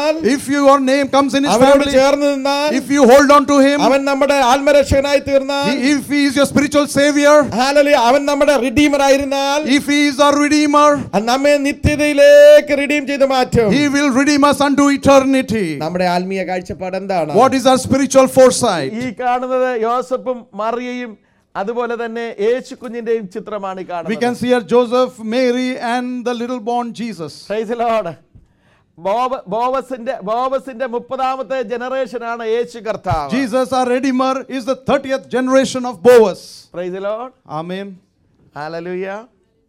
നിന്നാൽ if your name comes in his അവനോട് family, ചേർന്ന് നിന്നാൽ if you hold on to him, അവൻ നമ്മുടെ ആത്മരക്ഷകനായി തീർന്നാൽ he- if he is your spiritual savior, ഹാലലി അവൻ നമ്മുടെ റിഡീമർ ആയിരുന്നാൽ if he is our redeemer, അത് നമ്മെ നിത്യതയിലേക്ക് റിഡീം ചെയ്ത് മാറ്റും he will redeem us unto eternity. നമ്മുടെ ആത്മീയ കാഴ്ചപ്പാട് എന്താണ് What is our spiritual foresight? ഈ കാണുന്നത് യോസഫും മറിയയും അതുപോലെ തന്നെ യേശു കുഞ്ഞിന്റെയും ചിത്രമാണ് ഈ We കാണുന്നത് can see here Joseph, Mary, and the little born Jesus. Praise the Lord. ബോബ ബോവസിന്റെ ബോവസിന്റെ മുപ്പതാമത്തെ ജനറേഷൻ ആണ് യേശു കർത്താവ് Jesus, our Redeemer, is the 30th generation of Boaz. Praise the Lord. Amen. Hallelujah.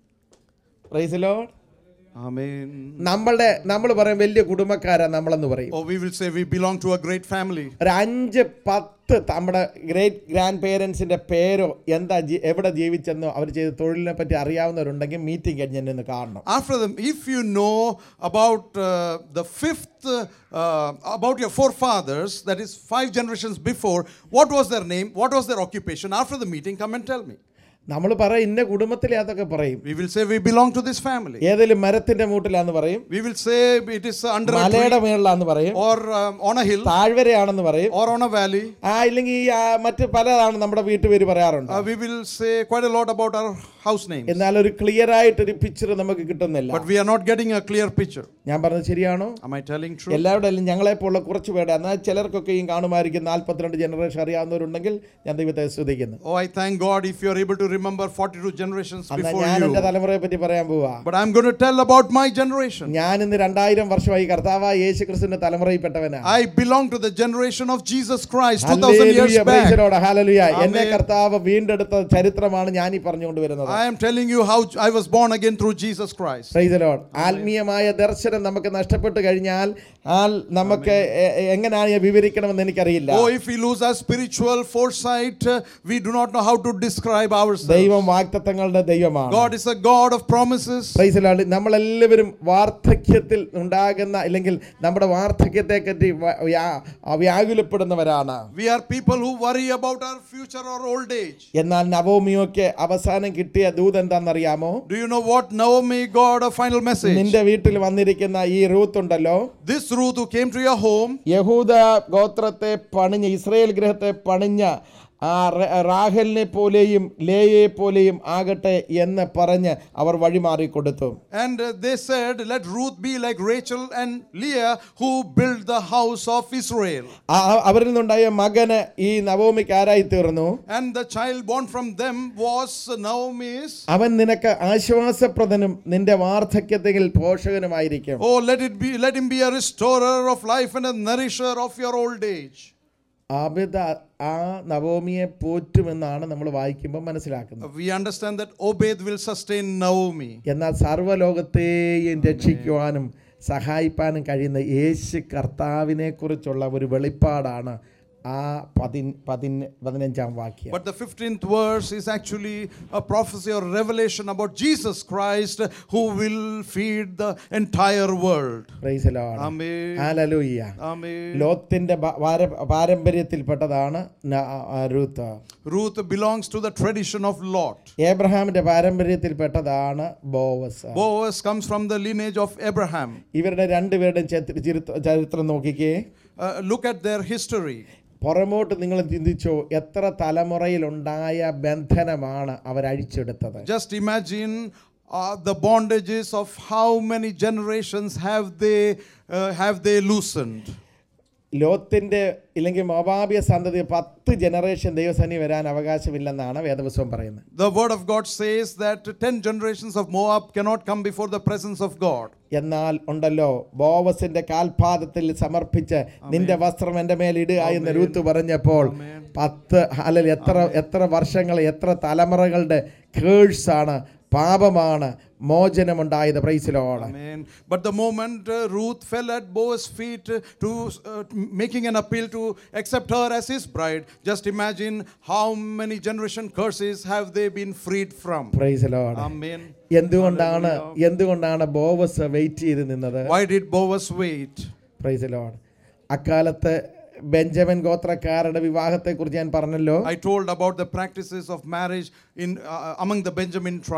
Praise the Lord. Amen. നമ്മളുടെ നമ്മൾ പറയും വലിയ കുടുംബക്കാരാ നമ്മളെന്ന് പറയും Or we will say we belong to a great family. ഒരു അഞ്ച് പത്ത് നമ്മുടെ ഗ്രേറ്റ് ഗ്രാൻഡ് പേരൻസിന്റെ പേരോ എന്താ ജീ- എവിടെ ജീവിച്ചെന്നോ അവർ ചെയ്ത തൊഴിലിനെ പറ്റി അറിയാവുന്നവരുണ്ടെങ്കിൽ മീറ്റിംഗ് കഴിഞ്ഞ് എന്നെ ഒന്ന് കാണണം After them, if you know about uh, the fifth, uh, uh, about your forefathers, that is five generations before, what was their name? What was their occupation? After the meeting, come and tell me. നമ്മൾ പറയും ഇന്ന കുടുംബത്തിലെ അതൊക്കെ പറയും We will say we belong to this family. ഏതെങ്കിലും മരത്തിന്റെ മൂട്ടിലാന്ന് പറയും We will say it is under a മലയുടെ tree മേളിലാന്ന് പറയും or um, on a hill താഴ്വരയാണെന്ന് പറയും or on a valley. ആ ഇല്ലെങ്കിൽ ഈ, ആ, മറ്റ് പലതാണ് നമ്മുടെ വീട്ടുപേര് പറയാറുണ്ട് Uh, we will say quite a lot about our house names. എന്നാൽ ഒരു ക്ലിയർ ആയിട്ടൊരു പിക്ചർ നമുക്ക് കിട്ടുന്നില്ല But we are not getting a clear picture. ഞാൻ പറഞ്ഞത് ശരിയാണോ Am I telling true? എല്ലാവരുടെ ഞങ്ങളെ പോലുള്ള കുറച്ച് പേരുടെ എന്നാൽ ചിലർക്കൊക്കെയും കാണുമായിരിക്കും നാൽപ്പത്തിരണ്ട് ജനറേഷൻ അറിയാവുന്നവരുണ്ടെങ്കിൽ ഞാൻ ദൈവത്തെ സ്തുതിക്കുന്നു Oh, I thank God if you are able to remember 42 generations എന്നാൽ before ഞാൻ എൻ്റെ you. തലമുറയെ പറ്റി പറയാൻ പോവാ But I'm going to tell about my generation. ഞാൻ ഇന്ന് രണ്ടായിരം വർഷമായി കർത്താവായ യേശു ക്രിസ്തുവിന്റെ തലമുറയിൽപ്പെട്ടവനാ I belong to the generation of Jesus Christ 2000 years back. എന്നെ Amen. കർത്താവ് വീണ്ടെടുത്ത ചരിത്രമാണ് ഞാൻ ഈ പറഞ്ഞുകൊണ്ട് വരുന്നത് I am telling you how I was born again through Jesus Christ. Praise the Lord. ആത്മീയമായ ദർശനം നമുക്ക് നഷ്ടപ്പെട്ടു കഴിഞ്ഞാൽ ആ നമുക്ക് എ- എ- എങ്ങനെയാണ് ഞാൻ വിവരിക്കണമെന്ന് എനിക്കറിയില്ല Oh, if we lose our spiritual foresight, uh, we do not know how to describe ourselves. ദൈവം വാക്തത്വങ്ങളുടെ ദൈവമാണ് God is a God of promises. Praise the Lord. നമ്മളെല്ലാവരും വാർദ്ധക്യത്തിൽ ഉണ്ടാകുന്ന അല്ലെങ്കിൽ നമ്മുടെ വാർദ്ധക്യത്തെ പറ്റി വ- വ്യാ- വ്യാകുലപ്പെടുന്നവരാണ് We are people who worry about our future or old age. എന്നാൽ നവോമിയൊക്കെ അവസാനം കിട്ടിയ ദൂത് എന്താണെന്നറിയാമോ Do you know what Naomi got a final message? നിന്റെ വീട്ടിൽ വന്നിരിക്കുന്ന ഈ റൂത്ത് ഉണ്ടല്ലോ This Ruth who came to your home, യഹൂദ ഗോത്രത്തെ പണിഞ്ഞ ഇസ്രയേൽ ഗൃഹത്തെ പണിഞ്ഞ ആ റ- റാഹലിനെ പോലെയും ലേയെ പോലെയും ആകട്ടെ എന്ന് പറഞ്ഞ് അവർ വഴിമാറിക്കൊടുത്തു and uh, they said, Let Ruth be like Rachel and Leah who built the house of Israel. ആ- ആ- അവരിൽ നിന്നുണ്ടായ മകന് ഈ നവോമിക്ക് ആരായി തീർന്നു And the child born from them was Naomi's. അവൻ നിനക്ക് ആശ്വാസപ്രദനും നിന്റെ വാർദ്ധക്യത്തിൽ പോഷകനുമായിരിക്കും Oh, let it be, let him be a restorer of life and a nourisher of your old age. Abitha ആ നവോമിയെ പോറ്റുമെന്നാണ് നമ്മൾ വായിക്കുമ്പോൾ മനസ്സിലാക്കുന്നത് We understand that Obed will sustain Naomi. എന്നാൽ സർവ്വലോകത്തെയും രക്ഷിക്കുവാനും സഹായിപ്പാനും കഴിയുന്ന യേശു കർത്താവിനെ കുറിച്ചുള്ള ഒരു വെളിപ്പാടാണ് ആ പതി പതി പതിനഞ്ചാം വാക്യം But the 15th verse is actually a prophecy or revelation about Jesus Christ who will feed the entire world. Praise the Lord. Amen. Hallelujah. Amen. ലോത്തിന്റെ ബ- പാര- പാരമ്പര്യത്തിൽപ്പെട്ടതാണ് ന- ആ, Ruth Ruth belongs to the tradition of Lot. ഏബ്രഹാമിന്റെ പാരമ്പര്യത്തിൽപ്പെട്ടതാണ് Boaz Boaz comes from the lineage of Abraham. ഇവരുടെ രണ്ടുപേരുടെയും ചരിത്ര- ചരിത്ര- ചരിത്രം നോക്കിക്കേ Uh, look at their history. പുറമോട്ട് നിങ്ങൾ ചിന്തിച്ചോ എത്ര തലമുറയിലുണ്ടായ ബന്ധനമാണ് അവർ അഴിച്ചെടുത്തത് Just imagine uh, the bondages of how many generations have they uh, have they loosened. ലോത്തിന്റെ ഇല്ലെങ്കിൽ മൊബാബിയ സന്തതി പത്ത് ജനറേഷൻ ദൈവസേനി വരാൻ അവകാശമില്ലെന്നാണ് വേദപുസ്തകം പറയുന്നത് The word of God says that 10 generations of Moab cannot come before the presence of God. എന്നാൽ ഉണ്ടല്ലോ ബോവസിന്റെ കാൽപാദത്തിൽ സമർപ്പിച്ച് നിന്റെ വസ്ത്രം എൻ്റെ മേൽ ഇടുക എന്ന് രൂത്ത് പറഞ്ഞപ്പോൾ പത്ത് അല്ലെങ്കിൽ എത്ര എത്ര വർഷങ്ങൾ എത്ര തലമുറകളുടെ കേഴ്സാണ് പാപമാണ് മോചനമുണ്ടായത് പ്രൈസിലോട് Amen. But the moment uh, Ruth fell at Boaz's feet uh, to uh, making an appeal to accept her as his bride, just imagine how many generation curses have they been freed from. പ്രൈസിലോട് Amen. എന്തുകൊണ്ടാണ് എന്തുകൊണ്ടാണ് Boaz wait ചെയ്ത് നിന്നത് Why did Boaz wait? പ്രൈസിലോട് അക്കാലത്ത് Benjamin ഗോത്രക്കാരുടെ വിവാഹത്തെക്കുറിച്ച് ഞാൻ പറഞ്ഞല്ലോ I told about the practices of marriage in uh, among the Benjamin tribe.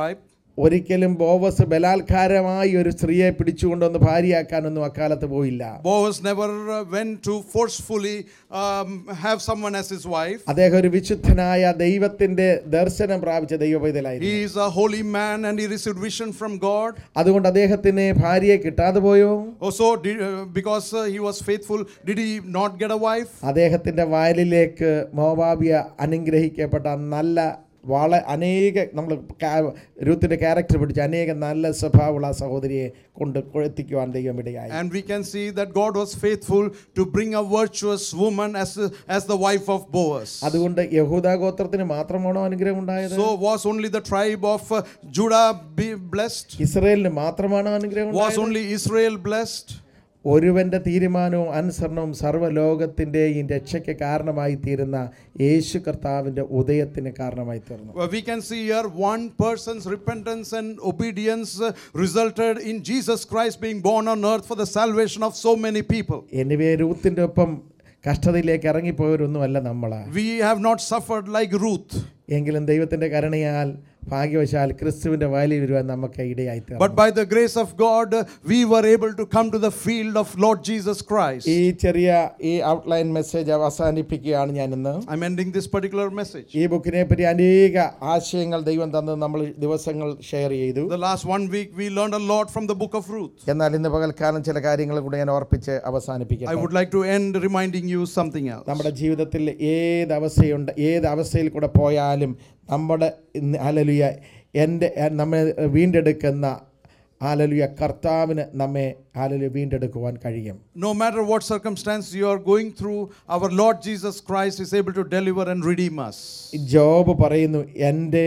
ഒരിക്കലും ബോവസ് ബലാത്കാരമായി ഒരു സ്ത്രീയെ പിടിച്ചുകൊണ്ടൊന്ന് ഭാര്യയാക്കാനൊന്നും അക്കാലത്ത് പോയില്ല Boaz never uh, went to forcefully um, have someone as his wife. അദ്ദേഹം ഒരു വിശുദ്ധനായ ദൈവത്തിന്റെ ദർശനം പ്രാപിച്ച ദൈവപൈതലായിരുന്നു He is a holy man and he received vision from God. അതുകൊണ്ട് അദ്ദേഹത്തിന് ഭാര്യയെ കിട്ടാതെ പോയോ Also, did, uh, because uh, he was faithful, did he not get a wife? അദ്ദേഹത്തിന്റെ വയലിലേക്ക് മോവാബിയ അനുഗ്രഹിക്കപ്പെട്ട നല്ല വള അനേക നമ്മൾ രൂത്തിന്റെ ക്യാരക്ടർ പിടിച്ച് അനേക നല്ല സ്വഭാവമുള്ള ആ സഹോദരിയെ കൊണ്ട് എത്തിക്കുവാൻ ദൈവം ഇടയായി And we can see that God was faithful to bring a virtuous woman as, as the wife of Boaz. അതുകൊണ്ട് യഹൂദ ഗോത്രത്തിന് മാത്രമാണോ അനുഗ്രഹം ഉണ്ടായത് So, was only the tribe of uh, Judah be blessed? ഇസ്രയേലിന് മാത്രമാണോ അനുഗ്രഹം Was ഉണ്ടായത്? only Israel blessed? ഒരുവന്റെ തീരുമാനവും അനുസരണവും സർവ്വലോകത്തിൻ്റെയും രക്ഷയ്ക്ക് കാരണമായി തീരുന്ന യേശു കർത്താവിൻ്റെ ഉദയത്തിന് കാരണമായി തീർന്നു Well, we can see here one person's repentance and obedience uh, resulted in Jesus Christ being born on earth for the salvation of so many people. Anyway രൂത്തിൻ്റെ ഒപ്പം കഷ്ടതയിലേക്ക് ഇറങ്ങിപ്പോയവരൊന്നുമല്ല നമ്മൾ We have not suffered like Ruth, എങ്കിലും ദൈവത്തിൻ്റെ കരുണയാൽ ഭാഗ്യവശാൽ ക്രിസ്തുവിൻ്റെ വയലിൽ വരുവാൻ നമുക്ക് ഇടയായി തീർന്നു but by the grace of God, uh, we were able to come to the field of Lord Jesus Christ. ഈ ചെറിയ ഈ ഔട്ട്ലൈൻ മെസ്സേജ് അവസാനിപ്പിക്കുകയാണ് ഞാനിന്ന് I'm ending this particular message. ഈ ബുക്കിനെ പറ്റി അനേക ആശയങ്ങൾ ദൈവം തന്ന് നമ്മൾ ദിവസങ്ങൾ ഷെയർ ചെയ്തു The last one week, we learned a lot from the book of Ruth. എന്നാൽ ഇന്ന് പകൽക്കാലം ചില കാര്യങ്ങൾ കൂടെ ഞാൻ ഓർപ്പിച്ച് I അവസാനിപ്പിക്കാം would like to end reminding you something else. നമ്മുടെ ജീവിതത്തിൽ ഏത് അവസ്ഥയുണ്ട് ഏത് അവസ്ഥയിൽ കൂടെ പോയാലും നമ്മുടെ അലലുയ എൻ്റെ നമ്മെ വീണ്ടെടുക്കുന്ന ആലലുയ കർത്താവിന് നമ്മെ ആലലുയ വീണ്ടെടുക്കുവാൻ കഴിയും No matter what circumstance you are going through, our Lord Jesus Christ is able to deliver and redeem us. Job പറയുന്നു എൻ്റെ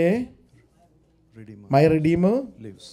Redeemer my redeem lives.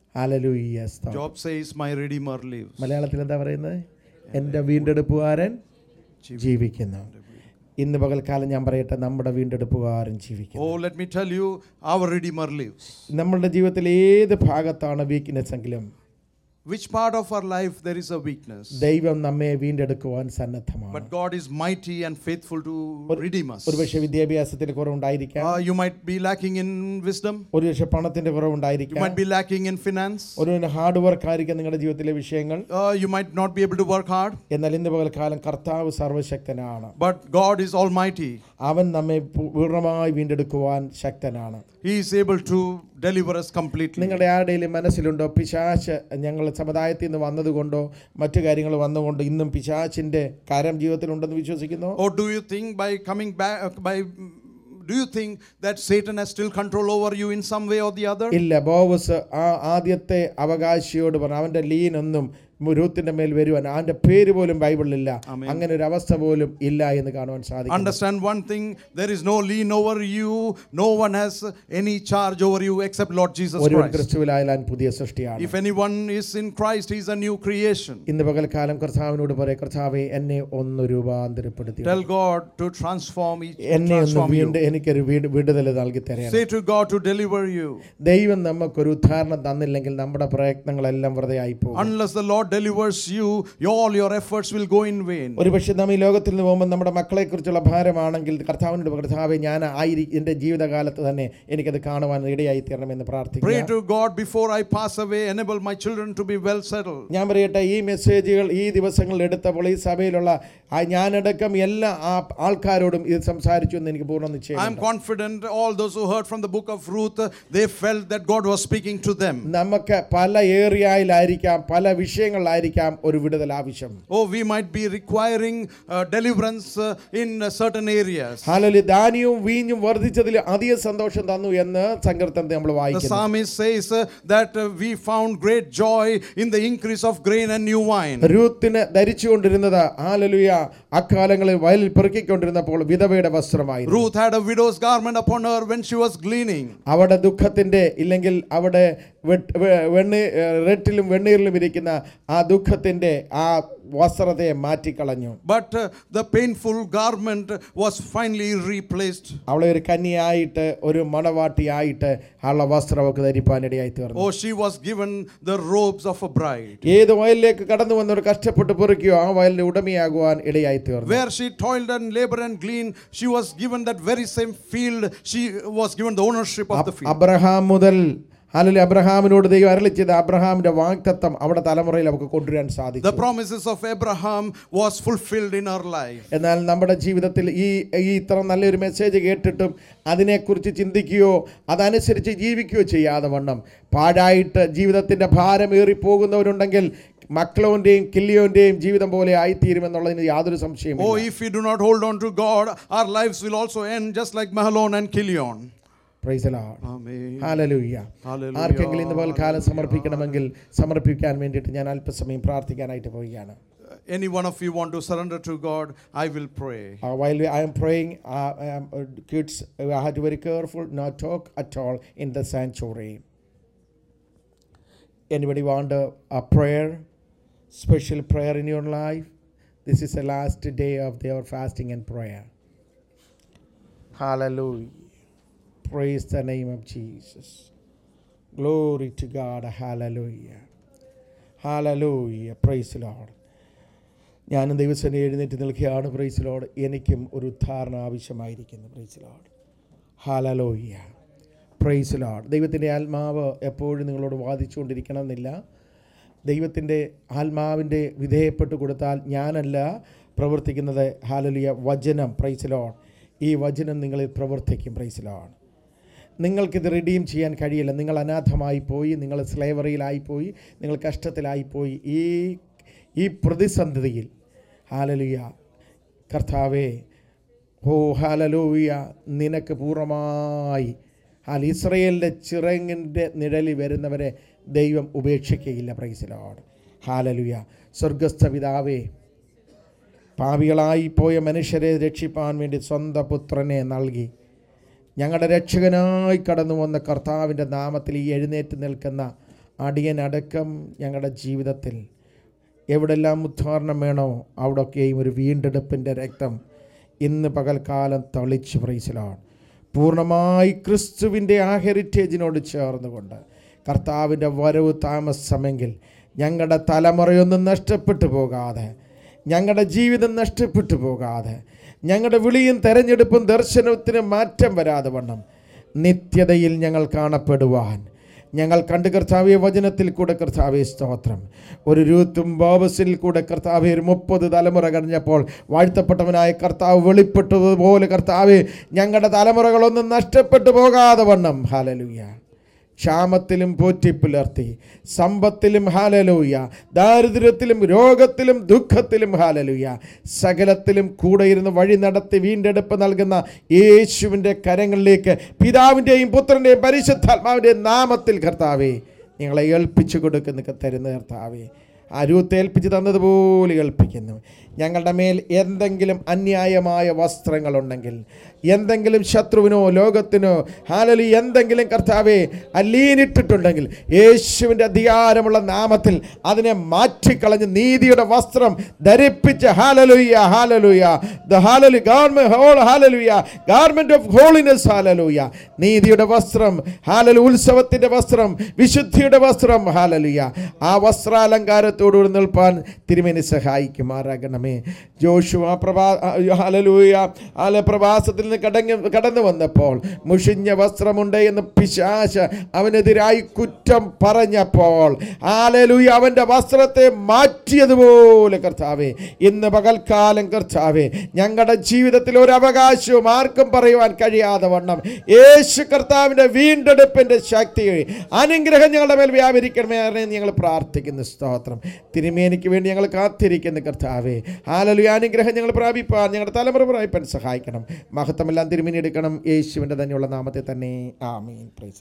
Alleluia Job says, My Redeemer lives. മലയാളത്തിൽ എന്താ പറയുന്നത് എൻ്റെ വീണ്ടെടുപ്പുകാരൻ ജീവിക്കുന്നു ഇന്ന് പകൽക്കാലം ഞാൻ പറയട്ടെ നമ്മുടെ വീണ്ടെടുപ്പുകാരൻ ജീവിക്കുന്നു Oh, let me tell you, our Redeemer lives. നമ്മളുടെ ജീവിതത്തിൽ ഏത് ഭാഗത്താണ് വീക്ക്നെസ് എങ്കിലും Which part of our life there is a weakness? ദൈവം നമ്മെ വീണ്ടെടുക്കുവാൻ സന്നദ്ധമാണ് But God is mighty and faithful to redeem us. ഒരുപക്ഷെ വിദ്യാഭ്യാസത്തിന് കുറവുണ്ടായിരിക്കാം Uh, you might be lacking in wisdom, ഒരുപക്ഷെ പണത്തിന്റെ you കുറവുണ്ടായിരിക്കാം might be lacking in finance, ഒരു hard work ആയിരിക്കാം നിങ്ങളുടെ ജീവിതത്തിലെ വിഷയങ്ങൾ uh, you might not be able to work hard, എന്നാൽ ഇന്ന് പകൽക്കാലം കർത്താവ് സർവശക്തനാണ് but God is almighty. അവൻ നമ്മെ പൂ- പൂർണ്ണമായി വീണ്ടെടുക്കുവാൻ ശക്തനാണ് He is able to deliver us completely. നിങ്ങളുടെ ആരുടെയും മനസ്സിലുണ്ടോ പിശാച്ച് ഞങ്ങൾ സമുദായത്തിൽ നിന്ന് വന്നതുകൊണ്ടോ മറ്റു കാര്യങ്ങൾ വന്നുകൊണ്ട് ഇന്നും പിശാച്ചിന്റെ കരം ജീവിതത്തിലുണ്ടെന്ന് വിശ്വസിക്കുന്നു Or do you think by coming back, uh, by do you think that Satan has still control over you in some way or the other? ഇല്ല ബോവസ് ആ ആദ്യത്തെ അവകാശിയോട് പറഞ്ഞു അവന്റെ ലീനൊന്നും രൂത്തിന്റെ മേൽ വരുവാൻ അവന്റെ പേര് പോലും ബൈബിളിലില്ല Amen. അങ്ങനെ ഒരു അവസ്ഥ പോലും ഇല്ല എന്ന് കാണുവാൻ സാധിക്കും Understand one thing there is no lien over you, no one has any charge over you except Lord Jesus ഒരുവൻ Christ. ക്രിസ്തുവിലായാൽ പുതിയ സൃഷ്ടിയാണ് If anyone is in Christ, he is a new creation. ഇന്ന് പകൽക്കാലം കർത്താവിനോട് പറയും കർത്താവെ എന്നെ ഒന്ന് രൂപാന്തരപ്പെടുത്തി Tell God to transform each, എന്നെ ഒന്ന് transform you. വീണ്ടും എനിക്കൊരു വീട് വിടുതൽ നൽകി തരണം Say to God to deliver you. ദൈവം നമുക്കൊരു ഉദ്ധാരണം തന്നില്ലെങ്കിൽ നമ്മുടെ പ്രയത്നങ്ങളെല്ലാം വെറുതെ ആയി പോകും Unless the Lord delivers you, all your efforts will go in vain. ഒരു പക്ഷേ നാം ഈ ലോകത്തിൽ നിന്ന് പോകുമ്പോൾ നമ്മുടെ മക്കളെക്കുറിച്ചുള്ള ഭാരമാണെങ്കിൽ കർത്താവിനോട് കർത്താവെ ഞാൻ ആയിരി എൻ്റെ ജീവിതകാലത്ത് തന്നെ എനിക്കത് കാണുവാൻ ഇടയായി തീരണമെന്ന് Pray പ്രാർത്ഥിക്കുക to God before I pass away, enable my children to be well settled. ഞാൻ പറയട്ടെ ഈ മെസ്സേജുകൾ ഈ ദിവസങ്ങളിൽ എടുത്തപ്പോൾ ഈ സഭയിലുള്ള ആ ഞാനടക്കം എല്ലാ ആ- ആൾക്കാരോടും ഇത് സംസാരിച്ചു എന്ന് എനിക്ക് പൂർണ്ണ I am നിശ്ചയം confident all those who heard from the book of Ruth, uh, they felt that God was speaking to them. നമുക്ക് പല ഏരിയയിലായിരിക്കാം പല വിഷയങ്ങളിലായിരിക്കാം ഒരു വിടുതൽ ആവശ്യം Oh, we might be requiring uh, deliverance uh, in uh, certain areas. ഹാലലി ധാന്യവും വീഞ്ഞും വർദ്ധിച്ചതിൽ അധിക സന്തോഷം തന്നു എന്ന് സങ്കീർത്തനത്തെ നമ്മൾ The വായിക്കുന്നു psalmist says uh, that uh, we found great joy in the increase of grain and new wine. രൂത്തിന് ധരിച്ചുകൊണ്ടിരുന്നത് ഹാലലുയ അക്കാലങ്ങളിൽ വയലിൽ പെറുക്കിക്കൊണ്ടിരുന്നപ്പോൾ വിധവയുടെ വസ്ത്രമായിരുന്നു Ruth had a widow's garment upon her when she was gleaning. അവിടെ ദുഃഖത്തിന്റെ ഇല്ലെങ്കിൽ അവിടെ വെട്ട്- വെ- വെണ്ണീ റെട്ടിലും വെണ്ണീറിലും ഇരിക്കുന്ന ആ ദുഃഖത്തിന്റെ ആ വസ്ത്രത്തെ മാറ്റിക്കളഞ്ഞു But uh, the painful garment was finally replaced. അവളെ ഒരു കന്യായിട്ട് ഒരു മണവാട്ടിയായിട്ട് ഉള്ള വസ്ത്രം അവൾക്ക് ധരിപ്പാനിടയായി തീർന്നു Oh, she was given the robes of a bride. ഏത് വയലിലേക്ക് കടന്നു വന്നവർ കഷ്ടപ്പെട്ട് പെറുക്കിയോ ആ വയലിന്റെ ഉടമയാകുവാൻ ഇടയായി തീർന്നു Where she toiled and labored and gleaned, she was given that very same field. She was given the ownership of the field. Abraham മുതൽ അല്ലെങ്കിൽ അബ്രഹാമിനോട് ദൈവം അരളി ചെയ്ത അബ്രഹാമിന്റെ വാക്തത്വം അവിടെ തലമുറയിൽ നമുക്ക് കൊണ്ടുവരാൻ The സാധിച്ചു promises of Abraham was fulfilled in our life. എന്നാൽ നമ്മുടെ ജീവിതത്തിൽ ഈ ഈ ഇത്ര നല്ലൊരു മെസ്സേജ് കേട്ടിട്ടും അതിനെക്കുറിച്ച് ചിന്തിക്കുകയോ അതനുസരിച്ച് ജീവിക്കുകയോ ചെയ്യാതെ വണ്ണം പാഴായിട്ട് ജീവിതത്തിൻ്റെ ഭാരമേറി പോകുന്നവരുണ്ടെങ്കിൽ മക്കളോൻ്റെയും കില്ലിയോൻ്റെയും ജീവിതം പോലെ ആയിത്തീരുമെന്നുള്ളതിന് യാതൊരു സംശയവും Oh, if we do not hold on to God, our lives will also end just like Mahalon and Kilion. Amen. Hallelujah Hallelujah. ആർക്കെങ്കിലും ഇന്ന് പൽക്കാലം സമർപ്പിക്കണമെങ്കിൽ സമർപ്പിക്കാൻ വേണ്ടിയിട്ട് ഞാൻ അല്പസമയം പ്രാർത്ഥിക്കാനായിട്ട് പോവുകയാണ് Uh, Any one of you want to surrender to God, I will pray. Uh, while I am praying, uh, um, uh, kids, uh, I have to be very careful not talk at all in the sanctuary. Anybody want a, a prayer, special prayer in your life? This is the last day of their fasting and prayer. Hallelujah. Praise the name of Jesus. Glory to God. Hallelujah. Hallelujah. Praise the Lord. ഞാനും ദൈവസേന എഴുന്നേറ്റ് നിൽക്കുകയാണ് price Lord എനിക്കും ഒരു ഉദ്ധാരണ ആവശ്യമായിരിക്കുന്നു praise Lord hallelujah praise Lord ദൈവത്തിൻ്റെ ആത്മാവ് എപ്പോഴും നിങ്ങളോട് വാദിച്ചുകൊണ്ടിരിക്കണമെന്നില്ല ദൈവത്തിൻ്റെ ആത്മാവിൻ്റെ വിധേയപ്പെട്ട് കൊടുത്താൽ ഞാനല്ല പ്രവർത്തിക്കുന്നത് ഹാലലിയ വചനം പ്രൈസ് ലോഡ് ഈ വചനം നിങ്ങളിൽ പ്രവർത്തിക്കും പ്രൈസ് ലോഡ് നിങ്ങൾക്കിത് റിഡീം ചെയ്യാൻ കഴിയില്ല നിങ്ങൾ അനാഥമായി പോയി നിങ്ങൾ സ്ലേവറിയിലായിപ്പോയി നിങ്ങൾ കഷ്ടത്തിലായിപ്പോയി ഈ ഈ പ്രതിസന്ധിയിൽ ഹാലലുയ കർത്താവേ ഓ ഹാലലൂയ നിനക്ക് പൂർണ്ണമായി ഹാൽ ഇസ്രയേലിൻ്റെ ചിറങ്ങിൻ്റെ നിഴലിൽ വരുന്നവരെ ദൈവം ഉപേക്ഷിക്കുകയില്ല പ്രൈസിലോട് ഹാലലുയ സ്വർഗസ്ഥ പിതാവേ പാപികളായി പോയ മനുഷ്യരെ രക്ഷിപ്പാൻ വേണ്ടി സ്വന്തം പുത്രനെ നൽകി ഞങ്ങളുടെ രക്ഷകനായി കടന്നു വന്ന കർത്താവിൻ്റെ നാമത്തിൽ ഈ എഴുന്നേറ്റ് നിൽക്കുന്ന അടിയനടക്കം ഞങ്ങളുടെ ജീവിതത്തിൽ എവിടെല്ലാം ഉദ്ധാരണം വേണോ അവിടെയൊക്കെയും ഒരു വീണ്ടെടുപ്പിൻ്റെ രക്തം ഇന്ന് പകൽക്കാലം തളിച്ച് പ്രൈസിലാണ് പൂർണ്ണമായി ക്രിസ്തുവിൻ്റെ ആ ഹെറിറ്റേജിനോട് ചേർന്നുകൊണ്ട് കർത്താവിൻ്റെ വരവ് താമസമെങ്കിൽ ഞങ്ങളുടെ തലമുറയൊന്നും നഷ്ടപ്പെട്ടു പോകാതെ ഞങ്ങളുടെ ജീവിതം നഷ്ടപ്പെട്ടു പോകാതെ ഞങ്ങളുടെ വിളിയും തെരഞ്ഞെടുപ്പും ദർശനത്തിന് മാറ്റം വരാതെ വണ്ണം നിത്യതയിൽ ഞങ്ങൾ കാണപ്പെടുവാൻ ഞങ്ങൾ കണ്ട് കർത്താവെ വചനത്തിൽ കൂടെ കർത്താവെ സ്തോത്രം ഒരു രൂത്തും ബോബസിൽ കൂടെ കർത്താവെ ഒരു മുപ്പത് തലമുറ കഴിഞ്ഞപ്പോൾ വാഴ്ത്തപ്പെട്ടവനായ കർത്താവ് വെളിപ്പെട്ടതുപോലെ കർത്താവെ ഞങ്ങളുടെ തലമുറകളൊന്നും നഷ്ടപ്പെട്ടു പോകാതെ വണ്ണം ഹാലലുയ്യ ക്ഷാമത്തിലും പോറ്റിപ്പുലർത്തി സമ്പത്തിലും ഹാലലൂയ ദാരിദ്ര്യത്തിലും രോഗത്തിലും ദുഃഖത്തിലും ഹാലലൂയ സകലത്തിലും കൂടെ ഇരുന്ന് വഴി നടത്തി വീണ്ടെടുപ്പ് നൽകുന്ന യേശുവിൻ്റെ കരങ്ങളിലേക്ക് പിതാവിൻ്റെയും പുത്രൻ്റെയും പരിശുദ്ധാത്മാവിൻ്റെയും നാമത്തിൽ കർത്താവേ നിങ്ങളെ ഏൽപ്പിച്ചു കൊടുക്കുന്ന തരുന്ന കർത്താവേ ആ രൂത്ത് ഏൽപ്പിച്ച് തന്നതുപോലെ ഏൽപ്പിക്കുന്നു ഞങ്ങളുടെ മേൽ എന്തെങ്കിലും അന്യായമായ വസ്ത്രങ്ങളുണ്ടെങ്കിൽ എന്തെങ്കിലും ശത്രുവിനോ ലോകത്തിനോ ഹാലലി എന്തെങ്കിലും കർത്താവെ അല്ലീനിട്ടിട്ടുണ്ടെങ്കിൽ യേശുവിൻ്റെ അധികാരമുള്ള നാമത്തിൽ അതിനെ മാറ്റിക്കളഞ്ഞ് നീതിയുടെ വസ്ത്രം ധരിപ്പിച്ച് ഹാലലുയ്യ ഹാലലുയ ദ ഹാലലു garment whole hallelujah garment of holiness hallelujah നീതിയുടെ വസ്ത്രം ഹാലലു ഉത്സവത്തിൻ്റെ വസ്ത്രം വിശുദ്ധിയുടെ വസ്ത്രം ഹാലലുയ ആ വസ്ത്രാലങ്കാരത്തോടുകൂടി നിൽപ്പാൻ തിരുമേനി സഹായിക്കുമാറാകണമേ ജോഷുവ പ്രഭാ ഹാലലൂയ ഹാല പ്രവാസത്തിൽ നിന്ന് കടങ്ങി കടന്നു വന്നപ്പോൾ മുഷിഞ്ഞ വസ്ത്രമുണ്ട് എന്ന് പിശാശ് അവനെതിരായി കുറ്റം പറഞ്ഞപ്പോൾ ഹാലലൂയ അവൻ്റെ വസ്ത്രത്തെ മാറ്റിയതുപോലെ കർത്താവേ ഇന്ന് പകൽക്കാലം കർത്താവേ ഞങ്ങളുടെ ജീവിതത്തിൽ ഒരു അവകാശവും ആർക്കും പറയുവാൻ കഴിയാതെ വണ്ണം യേശു കർത്താവിൻ്റെ വീണ്ടെടുപ്പിൻ്റെ ശക്തി അനുഗ്രഹം ഞങ്ങളുടെ മേൽ വ്യാപരിക്കണമേ എന്ന് ഞങ്ങൾ പ്രാർത്ഥിക്കുന്നു സ്തോത്രം തിരുമേനിക്ക് വേണ്ടി ഞങ്ങൾ കാത്തിരിക്കുന്നു കർത്താവേ ഹാലലു അനുഗ്രഹം ഞങ്ങൾ പ്രാപിപ്പാൻ ഞങ്ങളുടെ തലമുറ പ്രാപിപ്പാൻ സഹായിക്കണം മഹത്വമെല്ലാം തിരുമേനി എടുക്കണം യേശുവിൻ്റെ തന്നെയുള്ള നാമത്തെ തന്നെ ആമീൻ പ്രൈസ്